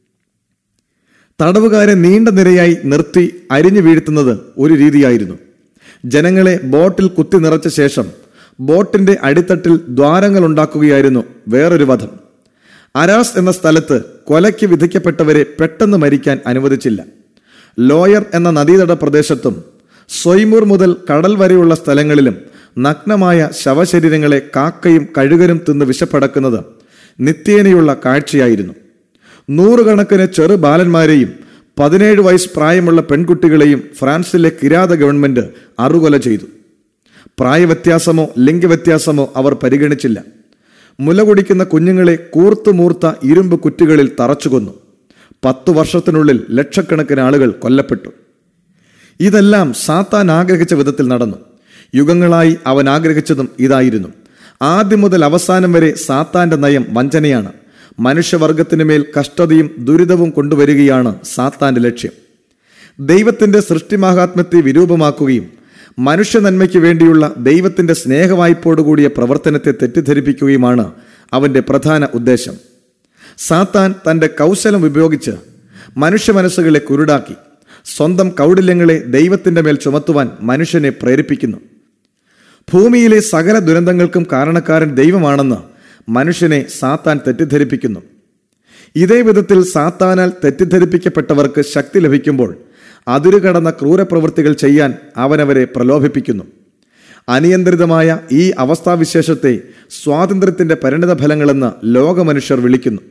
തടവുകാരെ നീണ്ട നിരയായി നിർത്തി അരിഞ്ഞു വീഴ്ത്തുന്നത് ഒരു രീതിയായിരുന്നു ജനങ്ങളെ ബോട്ടിൽ കുത്തി നിറച്ച ശേഷം ബോട്ടിന്റെ അടിത്തട്ടിൽ ദ്വാരങ്ങൾ ഉണ്ടാക്കുകയായിരുന്നു വേറൊരു വധം അരാസ് എന്ന സ്ഥലത്ത് കൊലയ്ക്ക് വിധിക്കപ്പെട്ടവരെ പെട്ടെന്ന് മരിക്കാൻ അനുവദിച്ചില്ല ലോയർ എന്ന നദീതട പ്രദേശത്തും സ്വൈമൂർ മുതൽ കടൽ വരെയുള്ള സ്ഥലങ്ങളിലും നഗ്നമായ ശവശരീരങ്ങളെ കാക്കയും കഴുകരും തിന്ന് വിശപ്പടക്കുന്നത് നിത്യേനയുള്ള കാഴ്ചയായിരുന്നു നൂറുകണക്കിന് ചെറു ബാലന്മാരെയും പതിനേഴ് വയസ്സ് പ്രായമുള്ള പെൺകുട്ടികളെയും ഫ്രാൻസിലെ കിരാത ഗവൺമെന്റ് അറുകൊല ചെയ്തു പ്രായവ്യത്യാസമോ ലിംഗവ്യത്യാസമോ അവർ പരിഗണിച്ചില്ല മുല കുടിക്കുന്ന കുഞ്ഞുങ്ങളെ കൂർത്തുമൂർത്ത ഇരുമ്പ് കുറ്റികളിൽ തറച്ചുകൊന്നു പത്തു വർഷത്തിനുള്ളിൽ ലക്ഷക്കണക്കിന് ആളുകൾ കൊല്ലപ്പെട്ടു ഇതെല്ലാം സാത്താൻ ആഗ്രഹിച്ച വിധത്തിൽ നടന്നു യുഗങ്ങളായി അവൻ ആഗ്രഹിച്ചതും ഇതായിരുന്നു ആദ്യം മുതൽ അവസാനം വരെ സാത്താന്റെ നയം വഞ്ചനയാണ് മനുഷ്യവർഗത്തിനു മേൽ കഷ്ടതയും ദുരിതവും കൊണ്ടുവരികയാണ് സാത്താന്റെ ലക്ഷ്യം ദൈവത്തിന്റെ സൃഷ്ടിമാഹാത്മ്യത്തെ വിരൂപമാക്കുകയും മനുഷ്യ നന്മയ്ക്ക് വേണ്ടിയുള്ള ദൈവത്തിന്റെ സ്നേഹവായ്പോടുകൂടിയ പ്രവർത്തനത്തെ തെറ്റിദ്ധരിപ്പിക്കുകയുമാണ് അവന്റെ പ്രധാന ഉദ്ദേശം സാത്താൻ തന്റെ കൗശലം ഉപയോഗിച്ച് മനുഷ്യ മനസ്സുകളെ കുരുടാക്കി സ്വന്തം കൗടില്യങ്ങളെ ദൈവത്തിന്റെ മേൽ ചുമത്തുവാൻ മനുഷ്യനെ പ്രേരിപ്പിക്കുന്നു ഭൂമിയിലെ സകല ദുരന്തങ്ങൾക്കും കാരണക്കാരൻ ദൈവമാണെന്ന് മനുഷ്യനെ സാത്താൻ തെറ്റിദ്ധരിപ്പിക്കുന്നു ഇതേ വിധത്തിൽ സാത്താനാൽ തെറ്റിദ്ധരിപ്പിക്കപ്പെട്ടവർക്ക് ശക്തി ലഭിക്കുമ്പോൾ അതിരുകടന്ന ക്രൂരപ്രവൃത്തികൾ ചെയ്യാൻ അവനവരെ പ്രലോഭിപ്പിക്കുന്നു അനിയന്ത്രിതമായ ഈ അവസ്ഥാവിശേഷത്തെ സ്വാതന്ത്ര്യത്തിന്റെ പരിണിത ഫലങ്ങളെന്ന് ലോകമനുഷ്യർ വിളിക്കുന്നു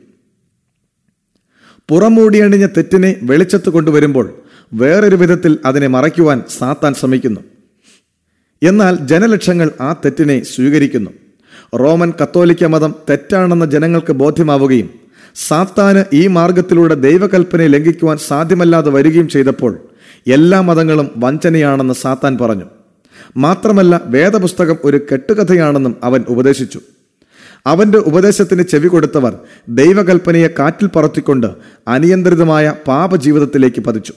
പുറമൂടിയണിഞ്ഞ തെറ്റിനെ വെളിച്ചത്ത് കൊണ്ടുവരുമ്പോൾ വേറൊരു വിധത്തിൽ അതിനെ മറയ്ക്കുവാൻ സാത്താൻ ശ്രമിക്കുന്നു എന്നാൽ ജനലക്ഷങ്ങൾ ആ തെറ്റിനെ സ്വീകരിക്കുന്നു റോമൻ കത്തോലിക്ക മതം തെറ്റാണെന്ന് ജനങ്ങൾക്ക് ബോധ്യമാവുകയും സാത്താന് ഈ മാർഗത്തിലൂടെ ദൈവകൽപ്പനയെ ലംഘിക്കുവാൻ സാധ്യമല്ലാതെ വരികയും ചെയ്തപ്പോൾ എല്ലാ മതങ്ങളും വഞ്ചനയാണെന്ന് സാത്താൻ പറഞ്ഞു മാത്രമല്ല വേദപുസ്തകം ഒരു കെട്ടുകഥയാണെന്നും അവൻ ഉപദേശിച്ചു അവന്റെ ഉപദേശത്തിന് ചെവി കൊടുത്തവർ ദൈവകൽപ്പനയെ കാറ്റിൽ പറത്തിക്കൊണ്ട് അനിയന്ത്രിതമായ പാപജീവിതത്തിലേക്ക് പതിച്ചു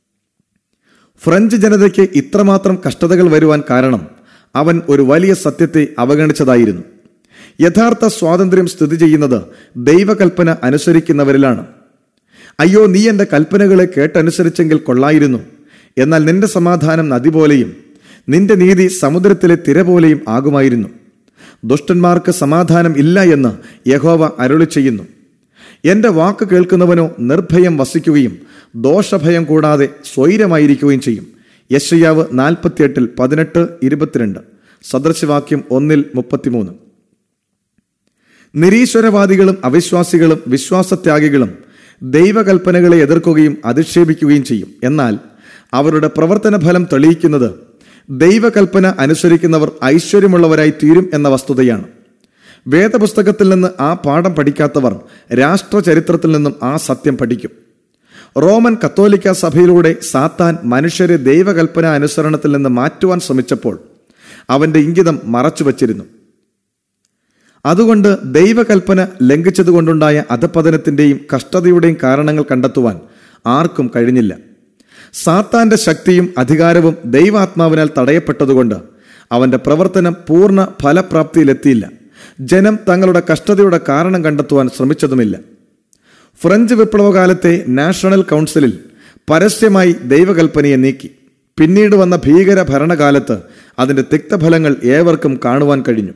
ഫ്രഞ്ച് ജനതയ്ക്ക് ഇത്രമാത്രം കഷ്ടതകൾ വരുവാൻ കാരണം അവൻ ഒരു വലിയ സത്യത്തെ അവഗണിച്ചതായിരുന്നു യഥാർത്ഥ സ്വാതന്ത്ര്യം സ്ഥിതി ചെയ്യുന്നത് ദൈവകൽപ്പന അനുസരിക്കുന്നവരിലാണ് അയ്യോ നീ എൻ്റെ കൽപ്പനകളെ കേട്ടനുസരിച്ചെങ്കിൽ കൊള്ളായിരുന്നു എന്നാൽ നിന്റെ സമാധാനം നദി പോലെയും നിന്റെ നീതി സമുദ്രത്തിലെ തിര പോലെയും ആകുമായിരുന്നു ദുഷ്ടന്മാർക്ക് സമാധാനം ഇല്ല എന്ന് യഹോവ അരുളി ചെയ്യുന്നു എന്റെ വാക്ക് കേൾക്കുന്നവനോ നിർഭയം വസിക്കുകയും ദോഷഭയം കൂടാതെ സ്വൈരമായിരിക്കുകയും ചെയ്യും യശയ്യാവ് നാൽപ്പത്തിയെട്ടിൽ പതിനെട്ട് ഇരുപത്തിരണ്ട് സദൃശവാക്യം ഒന്നിൽ മുപ്പത്തിമൂന്ന് നിരീശ്വരവാദികളും അവിശ്വാസികളും വിശ്വാസത്യാഗികളും ദൈവകൽപ്പനകളെ എതിർക്കുകയും അധിക്ഷേപിക്കുകയും ചെയ്യും എന്നാൽ അവരുടെ പ്രവർത്തന ഫലം തെളിയിക്കുന്നത് ദൈവകൽപ്പന അനുസരിക്കുന്നവർ ഐശ്വര്യമുള്ളവരായി തീരും എന്ന വസ്തുതയാണ് വേദപുസ്തകത്തിൽ നിന്ന് ആ പാഠം പഠിക്കാത്തവർ രാഷ്ട്രചരിത്രത്തിൽ നിന്നും ആ സത്യം പഠിക്കും റോമൻ കത്തോലിക്ക സഭയിലൂടെ സാത്താൻ മനുഷ്യരെ ദൈവകൽപ്പന അനുസരണത്തിൽ നിന്ന് മാറ്റുവാൻ ശ്രമിച്ചപ്പോൾ അവന്റെ ഇംഗിതം മറച്ചുവച്ചിരുന്നു അതുകൊണ്ട് ദൈവകൽപ്പന ലംഘിച്ചതുകൊണ്ടുണ്ടായ അധപതനത്തിന്റെയും കഷ്ടതയുടെയും കാരണങ്ങൾ കണ്ടെത്തുവാൻ ആർക്കും കഴിഞ്ഞില്ല സാത്താന്റെ ശക്തിയും അധികാരവും ദൈവാത്മാവിനാൽ തടയപ്പെട്ടതുകൊണ്ട് അവന്റെ പ്രവർത്തനം പൂർണ്ണ ഫലപ്രാപ്തിയിലെത്തിയില്ല ജനം തങ്ങളുടെ കഷ്ടതയുടെ കാരണം കണ്ടെത്തുവാൻ ശ്രമിച്ചതുമില്ല ഫ്രഞ്ച് വിപ്ലവകാലത്തെ നാഷണൽ കൗൺസിലിൽ പരസ്യമായി ദൈവകൽപ്പനയെ നീക്കി പിന്നീട് വന്ന ഭീകര ഭരണകാലത്ത് അതിന്റെ തിക്തഫലങ്ങൾ ഏവർക്കും കാണുവാൻ കഴിഞ്ഞു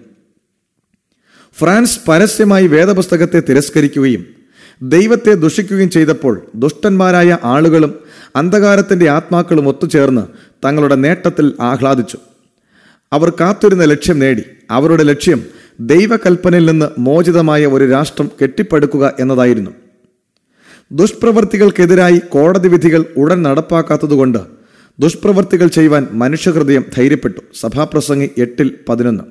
ഫ്രാൻസ് പരസ്യമായി വേദപുസ്തകത്തെ തിരസ്കരിക്കുകയും ദൈവത്തെ ദുഷിക്കുകയും ചെയ്തപ്പോൾ ദുഷ്ടന്മാരായ ആളുകളും അന്ധകാരത്തിന്റെ ആത്മാക്കളും ഒത്തുചേർന്ന് തങ്ങളുടെ നേട്ടത്തിൽ ആഹ്ലാദിച്ചു അവർ കാത്തിരുന്ന ലക്ഷ്യം നേടി അവരുടെ ലക്ഷ്യം ദൈവകൽപ്പനയിൽ നിന്ന് മോചിതമായ ഒരു രാഷ്ട്രം കെട്ടിപ്പടുക്കുക എന്നതായിരുന്നു ദുഷ്പ്രവർത്തികൾക്കെതിരായി കോടതി വിധികൾ ഉടൻ നടപ്പാക്കാത്തതുകൊണ്ട് ദുഷ്പ്രവർത്തികൾ ചെയ്യുവാൻ മനുഷ്യഹൃദയം ധൈര്യപ്പെട്ടു സഭാപ്രസംഗി എട്ടിൽ പതിനൊന്ന്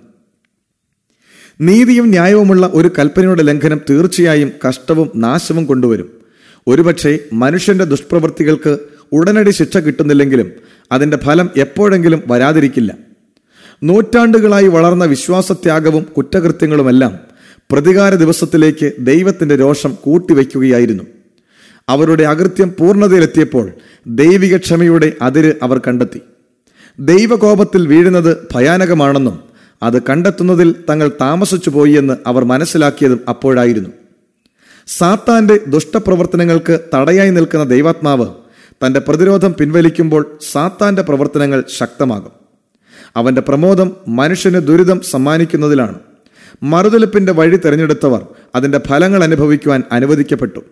നീതിയും ന്യായവുമുള്ള ഒരു കൽപ്പനയുടെ ലംഘനം തീർച്ചയായും കഷ്ടവും നാശവും കൊണ്ടുവരും ഒരുപക്ഷെ മനുഷ്യന്റെ ദുഷ്പ്രവൃത്തികൾക്ക് ഉടനടി ശിക്ഷ കിട്ടുന്നില്ലെങ്കിലും അതിന്റെ ഫലം എപ്പോഴെങ്കിലും വരാതിരിക്കില്ല നൂറ്റാണ്ടുകളായി വളർന്ന വിശ്വാസത്യാഗവും കുറ്റകൃത്യങ്ങളുമെല്ലാം പ്രതികാര ദിവസത്തിലേക്ക് ദൈവത്തിന്റെ രോഷം കൂട്ടിവെക്കുകയായിരുന്നു അവരുടെ അകൃത്യം പൂർണ്ണതയിലെത്തിയപ്പോൾ ദൈവിക ക്ഷമയുടെ അതിര് അവർ കണ്ടെത്തി ദൈവകോപത്തിൽ വീഴുന്നത് ഭയാനകമാണെന്നും അത് കണ്ടെത്തുന്നതിൽ തങ്ങൾ താമസിച്ചു പോയി എന്ന് അവർ മനസ്സിലാക്കിയതും അപ്പോഴായിരുന്നു സാത്താന്റെ ദുഷ്ടപ്രവർത്തനങ്ങൾക്ക് തടയായി നിൽക്കുന്ന ദൈവാത്മാവ് തന്റെ പ്രതിരോധം പിൻവലിക്കുമ്പോൾ സാത്താന്റെ പ്രവർത്തനങ്ങൾ ശക്തമാകും അവന്റെ പ്രമോദം മനുഷ്യന് ദുരിതം സമ്മാനിക്കുന്നതിലാണ് മറുതലിപ്പിന്റെ വഴി തിരഞ്ഞെടുത്തവർ അതിന്റെ ഫലങ്ങൾ അനുഭവിക്കുവാൻ അനുവദിക്കപ്പെട്ടു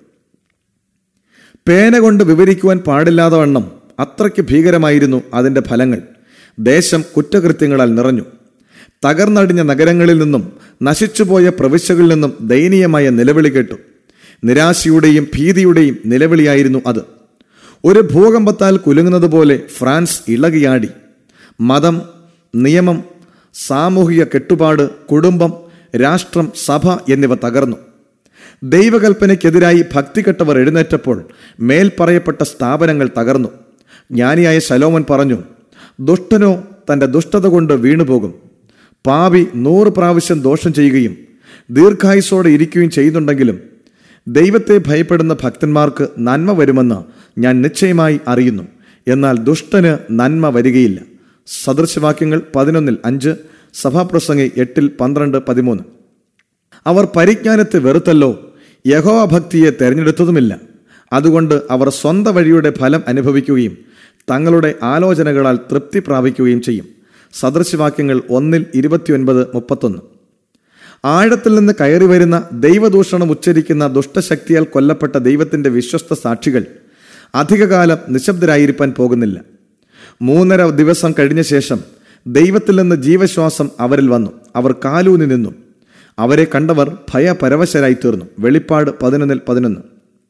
പേന കൊണ്ട് വിവരിക്കുവാൻ പാടില്ലാത്ത വണ്ണം അത്രയ്ക്ക് ഭീകരമായിരുന്നു അതിന്റെ ഫലങ്ങൾ ദേശം കുറ്റകൃത്യങ്ങളാൽ നിറഞ്ഞു തകർന്നടിഞ്ഞ നഗരങ്ങളിൽ നിന്നും നശിച്ചുപോയ പ്രവിശ്യകളിൽ നിന്നും ദയനീയമായ നിലവിളി കേട്ടു നിരാശയുടെയും ഭീതിയുടെയും നിലവിളിയായിരുന്നു അത് ഒരു ഭൂകമ്പത്താൽ കുലുങ്ങുന്നത് പോലെ ഫ്രാൻസ് ഇളകിയാടി മതം നിയമം സാമൂഹിക കെട്ടുപാട് കുടുംബം രാഷ്ട്രം സഭ എന്നിവ തകർന്നു ദൈവകൽപ്പനയ്ക്കെതിരായി ഭക്തികെട്ടവർ എഴുന്നേറ്റപ്പോൾ മേൽ പറയപ്പെട്ട സ്ഥാപനങ്ങൾ തകർന്നു ജ്ഞാനിയായ ശലോമൻ പറഞ്ഞു ദുഷ്ടനോ തന്റെ ദുഷ്ടത കൊണ്ട് വീണുപോകും പാപി നൂറ് പ്രാവശ്യം ദോഷം ചെയ്യുകയും ദീർഘായുസോടെ ഇരിക്കുകയും ചെയ്യുന്നുണ്ടെങ്കിലും ദൈവത്തെ ഭയപ്പെടുന്ന ഭക്തന്മാർക്ക് നന്മ വരുമെന്ന് ഞാൻ നിശ്ചയമായി അറിയുന്നു എന്നാൽ ദുഷ്ടന് നന്മ വരികയില്ല സദൃശവാക്യങ്ങൾ പതിനൊന്നിൽ അഞ്ച് സഭാപ്രസംഗി എട്ടിൽ പന്ത്രണ്ട് പതിമൂന്ന് അവർ പരിജ്ഞാനത്തെ വെറുത്തല്ലോ യഹോവ ഭക്തിയെ തെരഞ്ഞെടുത്തതുമില്ല അതുകൊണ്ട് അവർ സ്വന്തം വഴിയുടെ ഫലം അനുഭവിക്കുകയും തങ്ങളുടെ ആലോചനകളാൽ തൃപ്തി പ്രാപിക്കുകയും ചെയ്യും സദൃശവാക്യങ്ങൾ ഒന്നിൽ ഇരുപത്തിയൊൻപത് മുപ്പത്തൊന്ന് ആഴത്തിൽ നിന്ന് കയറി വരുന്ന ദൈവദൂഷണം ഉച്ചരിക്കുന്ന ദുഷ്ടശക്തിയാൽ കൊല്ലപ്പെട്ട ദൈവത്തിന്റെ വിശ്വസ്ത സാക്ഷികൾ അധികകാലം നിശബ്ദരായിരിക്കാൻ പോകുന്നില്ല മൂന്നര ദിവസം കഴിഞ്ഞ ശേഷം ദൈവത്തിൽ നിന്ന് ജീവശ്വാസം അവരിൽ വന്നു അവർ കാലൂന്നി നിന്നു അവരെ കണ്ടവർ ഭയപരവശരായി തീർന്നു വെളിപ്പാട് പതിനൊന്നിൽ പതിനൊന്ന്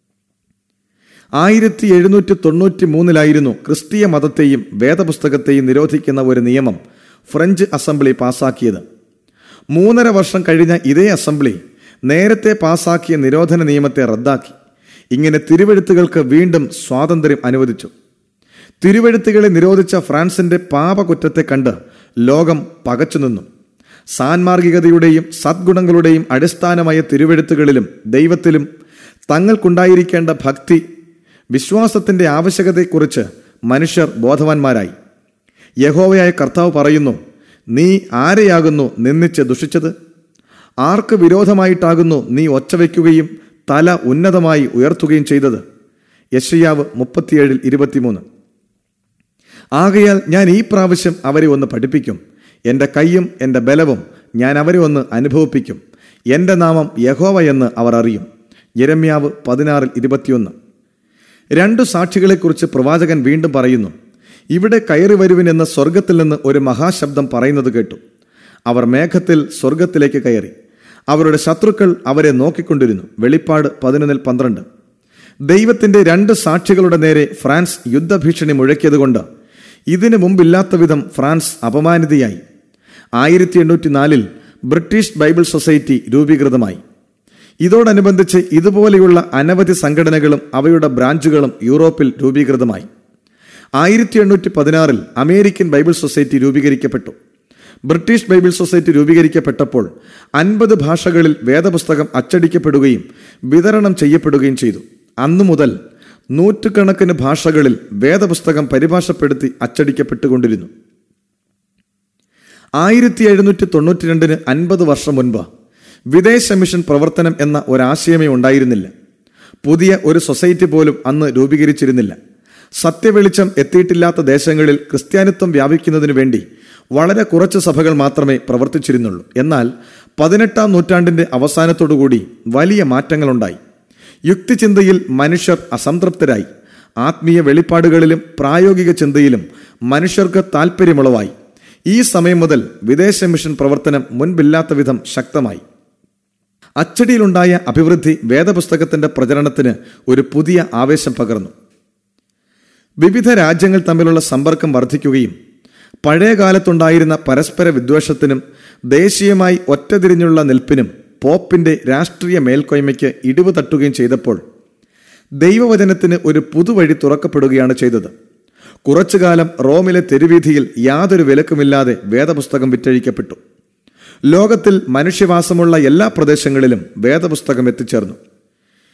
ആയിരത്തി എഴുന്നൂറ്റി തൊണ്ണൂറ്റി മൂന്നിലായിരുന്നു ക്രിസ്തീയ മതത്തെയും വേദപുസ്തകത്തെയും നിരോധിക്കുന്ന ഒരു നിയമം ഫ്രഞ്ച് അസംബ്ലി പാസാക്കിയത് മൂന്നര വർഷം കഴിഞ്ഞ ഇതേ അസംബ്ലി നേരത്തെ പാസാക്കിയ നിരോധന നിയമത്തെ റദ്ദാക്കി ഇങ്ങനെ തിരുവെഴുത്തുകൾക്ക് വീണ്ടും സ്വാതന്ത്ര്യം അനുവദിച്ചു തിരുവെഴുത്തുകളെ നിരോധിച്ച ഫ്രാൻസിന്റെ പാപകുറ്റത്തെ കണ്ട് ലോകം പകച്ചുനിന്നു സാൻമാർഗികതയുടെയും സദ്ഗുണങ്ങളുടെയും അടിസ്ഥാനമായ തിരുവെഴുത്തുകളിലും ദൈവത്തിലും തങ്ങൾക്കുണ്ടായിരിക്കേണ്ട ഭക്തി വിശ്വാസത്തിന്റെ ആവശ്യകതയെക്കുറിച്ച് മനുഷ്യർ ബോധവാന്മാരായി യഹോവയായ കർത്താവ് പറയുന്നു നീ ആരെയാകുന്നു നിന്ദിച്ച് ദുഷിച്ചത് ആർക്ക് വിരോധമായിട്ടാകുന്നു നീ ഒച്ചവെക്കുകയും തല ഉന്നതമായി ഉയർത്തുകയും ചെയ്തത് യശയ്യാവ് മുപ്പത്തിയേഴിൽ ഇരുപത്തിമൂന്ന് ആകയാൽ ഞാൻ ഈ പ്രാവശ്യം അവരെ ഒന്ന് പഠിപ്പിക്കും എൻ്റെ കൈയും എൻ്റെ ബലവും ഞാൻ അവരെ ഒന്ന് അനുഭവിപ്പിക്കും എൻ്റെ നാമം യഹോവ എന്ന് അവർ അറിയും യരമ്യാവ് പതിനാറിൽ ഇരുപത്തിയൊന്ന് രണ്ടു സാക്ഷികളെക്കുറിച്ച് പ്രവാചകൻ വീണ്ടും പറയുന്നു ഇവിടെ കയറി വരുവിനെന്ന് സ്വർഗത്തിൽ നിന്ന് ഒരു മഹാശബ്ദം പറയുന്നത് കേട്ടു അവർ മേഘത്തിൽ സ്വർഗത്തിലേക്ക് കയറി അവരുടെ ശത്രുക്കൾ അവരെ നോക്കിക്കൊണ്ടിരുന്നു വെളിപ്പാട് പതിനൊന്നിൽ പന്ത്രണ്ട് ദൈവത്തിന്റെ രണ്ട് സാക്ഷികളുടെ നേരെ ഫ്രാൻസ് യുദ്ധഭീഷണി മുഴക്കിയതുകൊണ്ട് ഇതിനു മുമ്പില്ലാത്ത വിധം ഫ്രാൻസ് അപമാനിതയായി ആയിരത്തി എണ്ണൂറ്റി നാലിൽ ബ്രിട്ടീഷ് ബൈബിൾ സൊസൈറ്റി രൂപീകൃതമായി ഇതോടനുബന്ധിച്ച് ഇതുപോലെയുള്ള അനവധി സംഘടനകളും അവയുടെ ബ്രാഞ്ചുകളും യൂറോപ്പിൽ രൂപീകൃതമായി ആയിരത്തി എണ്ണൂറ്റി പതിനാറിൽ അമേരിക്കൻ ബൈബിൾ സൊസൈറ്റി രൂപീകരിക്കപ്പെട്ടു ബ്രിട്ടീഷ് ബൈബിൾ സൊസൈറ്റി രൂപീകരിക്കപ്പെട്ടപ്പോൾ അൻപത് ഭാഷകളിൽ വേദപുസ്തകം അച്ചടിക്കപ്പെടുകയും വിതരണം ചെയ്യപ്പെടുകയും ചെയ്തു അന്നു മുതൽ നൂറ്റുകണക്കിന് ഭാഷകളിൽ വേദപുസ്തകം പരിഭാഷപ്പെടുത്തി അച്ചടിക്കപ്പെട്ടുകൊണ്ടിരുന്നു ആയിരത്തി എഴുന്നൂറ്റി തൊണ്ണൂറ്റി രണ്ടിന് അൻപത് വർഷം മുൻപ് വിദേശ മിഷൻ പ്രവർത്തനം എന്ന ഒരാശയമേ ഉണ്ടായിരുന്നില്ല പുതിയ ഒരു സൊസൈറ്റി പോലും അന്ന് രൂപീകരിച്ചിരുന്നില്ല സത്യവെളിച്ചം എത്തിയിട്ടില്ലാത്ത ദേശങ്ങളിൽ ക്രിസ്ത്യാനിത്വം വ്യാപിക്കുന്നതിനു വേണ്ടി വളരെ കുറച്ച് സഭകൾ മാത്രമേ പ്രവർത്തിച്ചിരുന്നുള്ളൂ എന്നാൽ പതിനെട്ടാം നൂറ്റാണ്ടിന്റെ അവസാനത്തോടുകൂടി വലിയ മാറ്റങ്ങളുണ്ടായി യുക്തിചിന്തയിൽ മനുഷ്യർ അസംതൃപ്തരായി ആത്മീയ വെളിപ്പാടുകളിലും പ്രായോഗിക ചിന്തയിലും മനുഷ്യർക്ക് താൽപ്പര്യമുളവായി ഈ സമയം മുതൽ വിദേശ മിഷൻ പ്രവർത്തനം മുൻപില്ലാത്ത വിധം ശക്തമായി അച്ചടിയിലുണ്ടായ അഭിവൃദ്ധി വേദപുസ്തകത്തിന്റെ പ്രചരണത്തിന് ഒരു പുതിയ ആവേശം പകർന്നു വിവിധ രാജ്യങ്ങൾ തമ്മിലുള്ള സമ്പർക്കം വർദ്ധിക്കുകയും പഴയ കാലത്തുണ്ടായിരുന്ന പരസ്പര വിദ്വേഷത്തിനും ദേശീയമായി ഒറ്റതിരിഞ്ഞുള്ള നിൽപ്പിനും പോപ്പിന്റെ രാഷ്ട്രീയ മേൽക്കോയ്മയ്ക്ക് ഇടിവ് തട്ടുകയും ചെയ്തപ്പോൾ ദൈവവചനത്തിന് ഒരു പുതുവഴി തുറക്കപ്പെടുകയാണ് ചെയ്തത് കുറച്ചുകാലം റോമിലെ തെരുവീഥിയിൽ യാതൊരു വിലക്കുമില്ലാതെ വേദപുസ്തകം വിറ്റഴിക്കപ്പെട്ടു ലോകത്തിൽ മനുഷ്യവാസമുള്ള എല്ലാ പ്രദേശങ്ങളിലും വേദപുസ്തകം എത്തിച്ചേർന്നു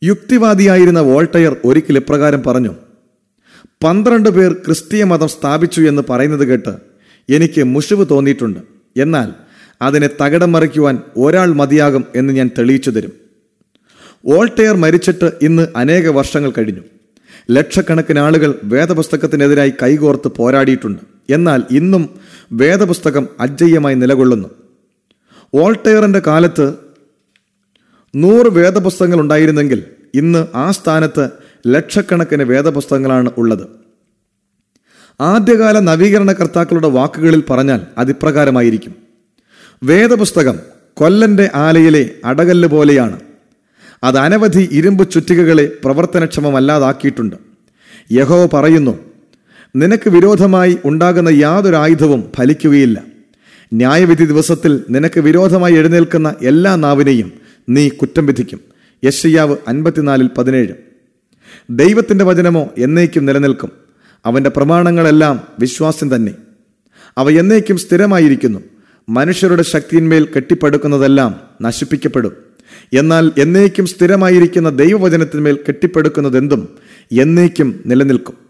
യുക്തിവാദിയായിരുന്ന വോൾട്ടയർ ഒരിക്കൽ ഇപ്രകാരം പറഞ്ഞു പന്ത്രണ്ട് പേർ ക്രിസ്തീയ മതം സ്ഥാപിച്ചു എന്ന് പറയുന്നത് കേട്ട് എനിക്ക് മുഷിവ് തോന്നിയിട്ടുണ്ട് എന്നാൽ അതിനെ തകിടം മറിക്കുവാൻ ഒരാൾ മതിയാകും എന്ന് ഞാൻ തെളിയിച്ചു തരും വോൾട്ടയർ മരിച്ചിട്ട് ഇന്ന് അനേക വർഷങ്ങൾ കഴിഞ്ഞു ലക്ഷക്കണക്കിന് ആളുകൾ വേദപുസ്തകത്തിനെതിരായി കൈകോർത്ത് പോരാടിയിട്ടുണ്ട് എന്നാൽ ഇന്നും വേദപുസ്തകം അജയ്യമായി നിലകൊള്ളുന്നു വോൾട്ടയറിന്റെ കാലത്ത് നൂറ് വേദപുസ്തകങ്ങൾ ഉണ്ടായിരുന്നെങ്കിൽ ഇന്ന് ആ സ്ഥാനത്ത് ലക്ഷക്കണക്കിന് വേദപുസ്തകങ്ങളാണ് ഉള്ളത് ആദ്യകാല നവീകരണകർത്താക്കളുടെ വാക്കുകളിൽ പറഞ്ഞാൽ അതിപ്രകാരമായിരിക്കും വേദപുസ്തകം കൊല്ലന്റെ ആലയിലെ അടകല്ല് പോലെയാണ് അത് അനവധി ഇരുമ്പ് ചുറ്റികകളെ പ്രവർത്തനക്ഷമമല്ലാതാക്കിയിട്ടുണ്ട് യഹോവ പറയുന്നു നിനക്ക് വിരോധമായി ഉണ്ടാകുന്ന യാതൊരു ആയുധവും ഫലിക്കുകയില്ല ന്യായവിധി ദിവസത്തിൽ നിനക്ക് വിരോധമായി എഴുന്നേൽക്കുന്ന എല്ലാ നാവിനെയും നീ കുറ്റം വിധിക്കും യശയ്യാവ് അൻപത്തിനാലിൽ പതിനേഴ് ദൈവത്തിന്റെ വചനമോ എന്നേക്കും നിലനിൽക്കും അവന്റെ പ്രമാണങ്ങളെല്ലാം വിശ്വാസം തന്നെ അവ എന്നേക്കും സ്ഥിരമായിരിക്കുന്നു മനുഷ്യരുടെ ശക്തിയിന്മേൽ കെട്ടിപ്പടുക്കുന്നതെല്ലാം നശിപ്പിക്കപ്പെടും എന്നാൽ എന്നേക്കും സ്ഥിരമായിരിക്കുന്ന ദൈവവചനത്തിന്മേൽ കെട്ടിപ്പടുക്കുന്നതെന്തും എന്നേക്കും നിലനിൽക്കും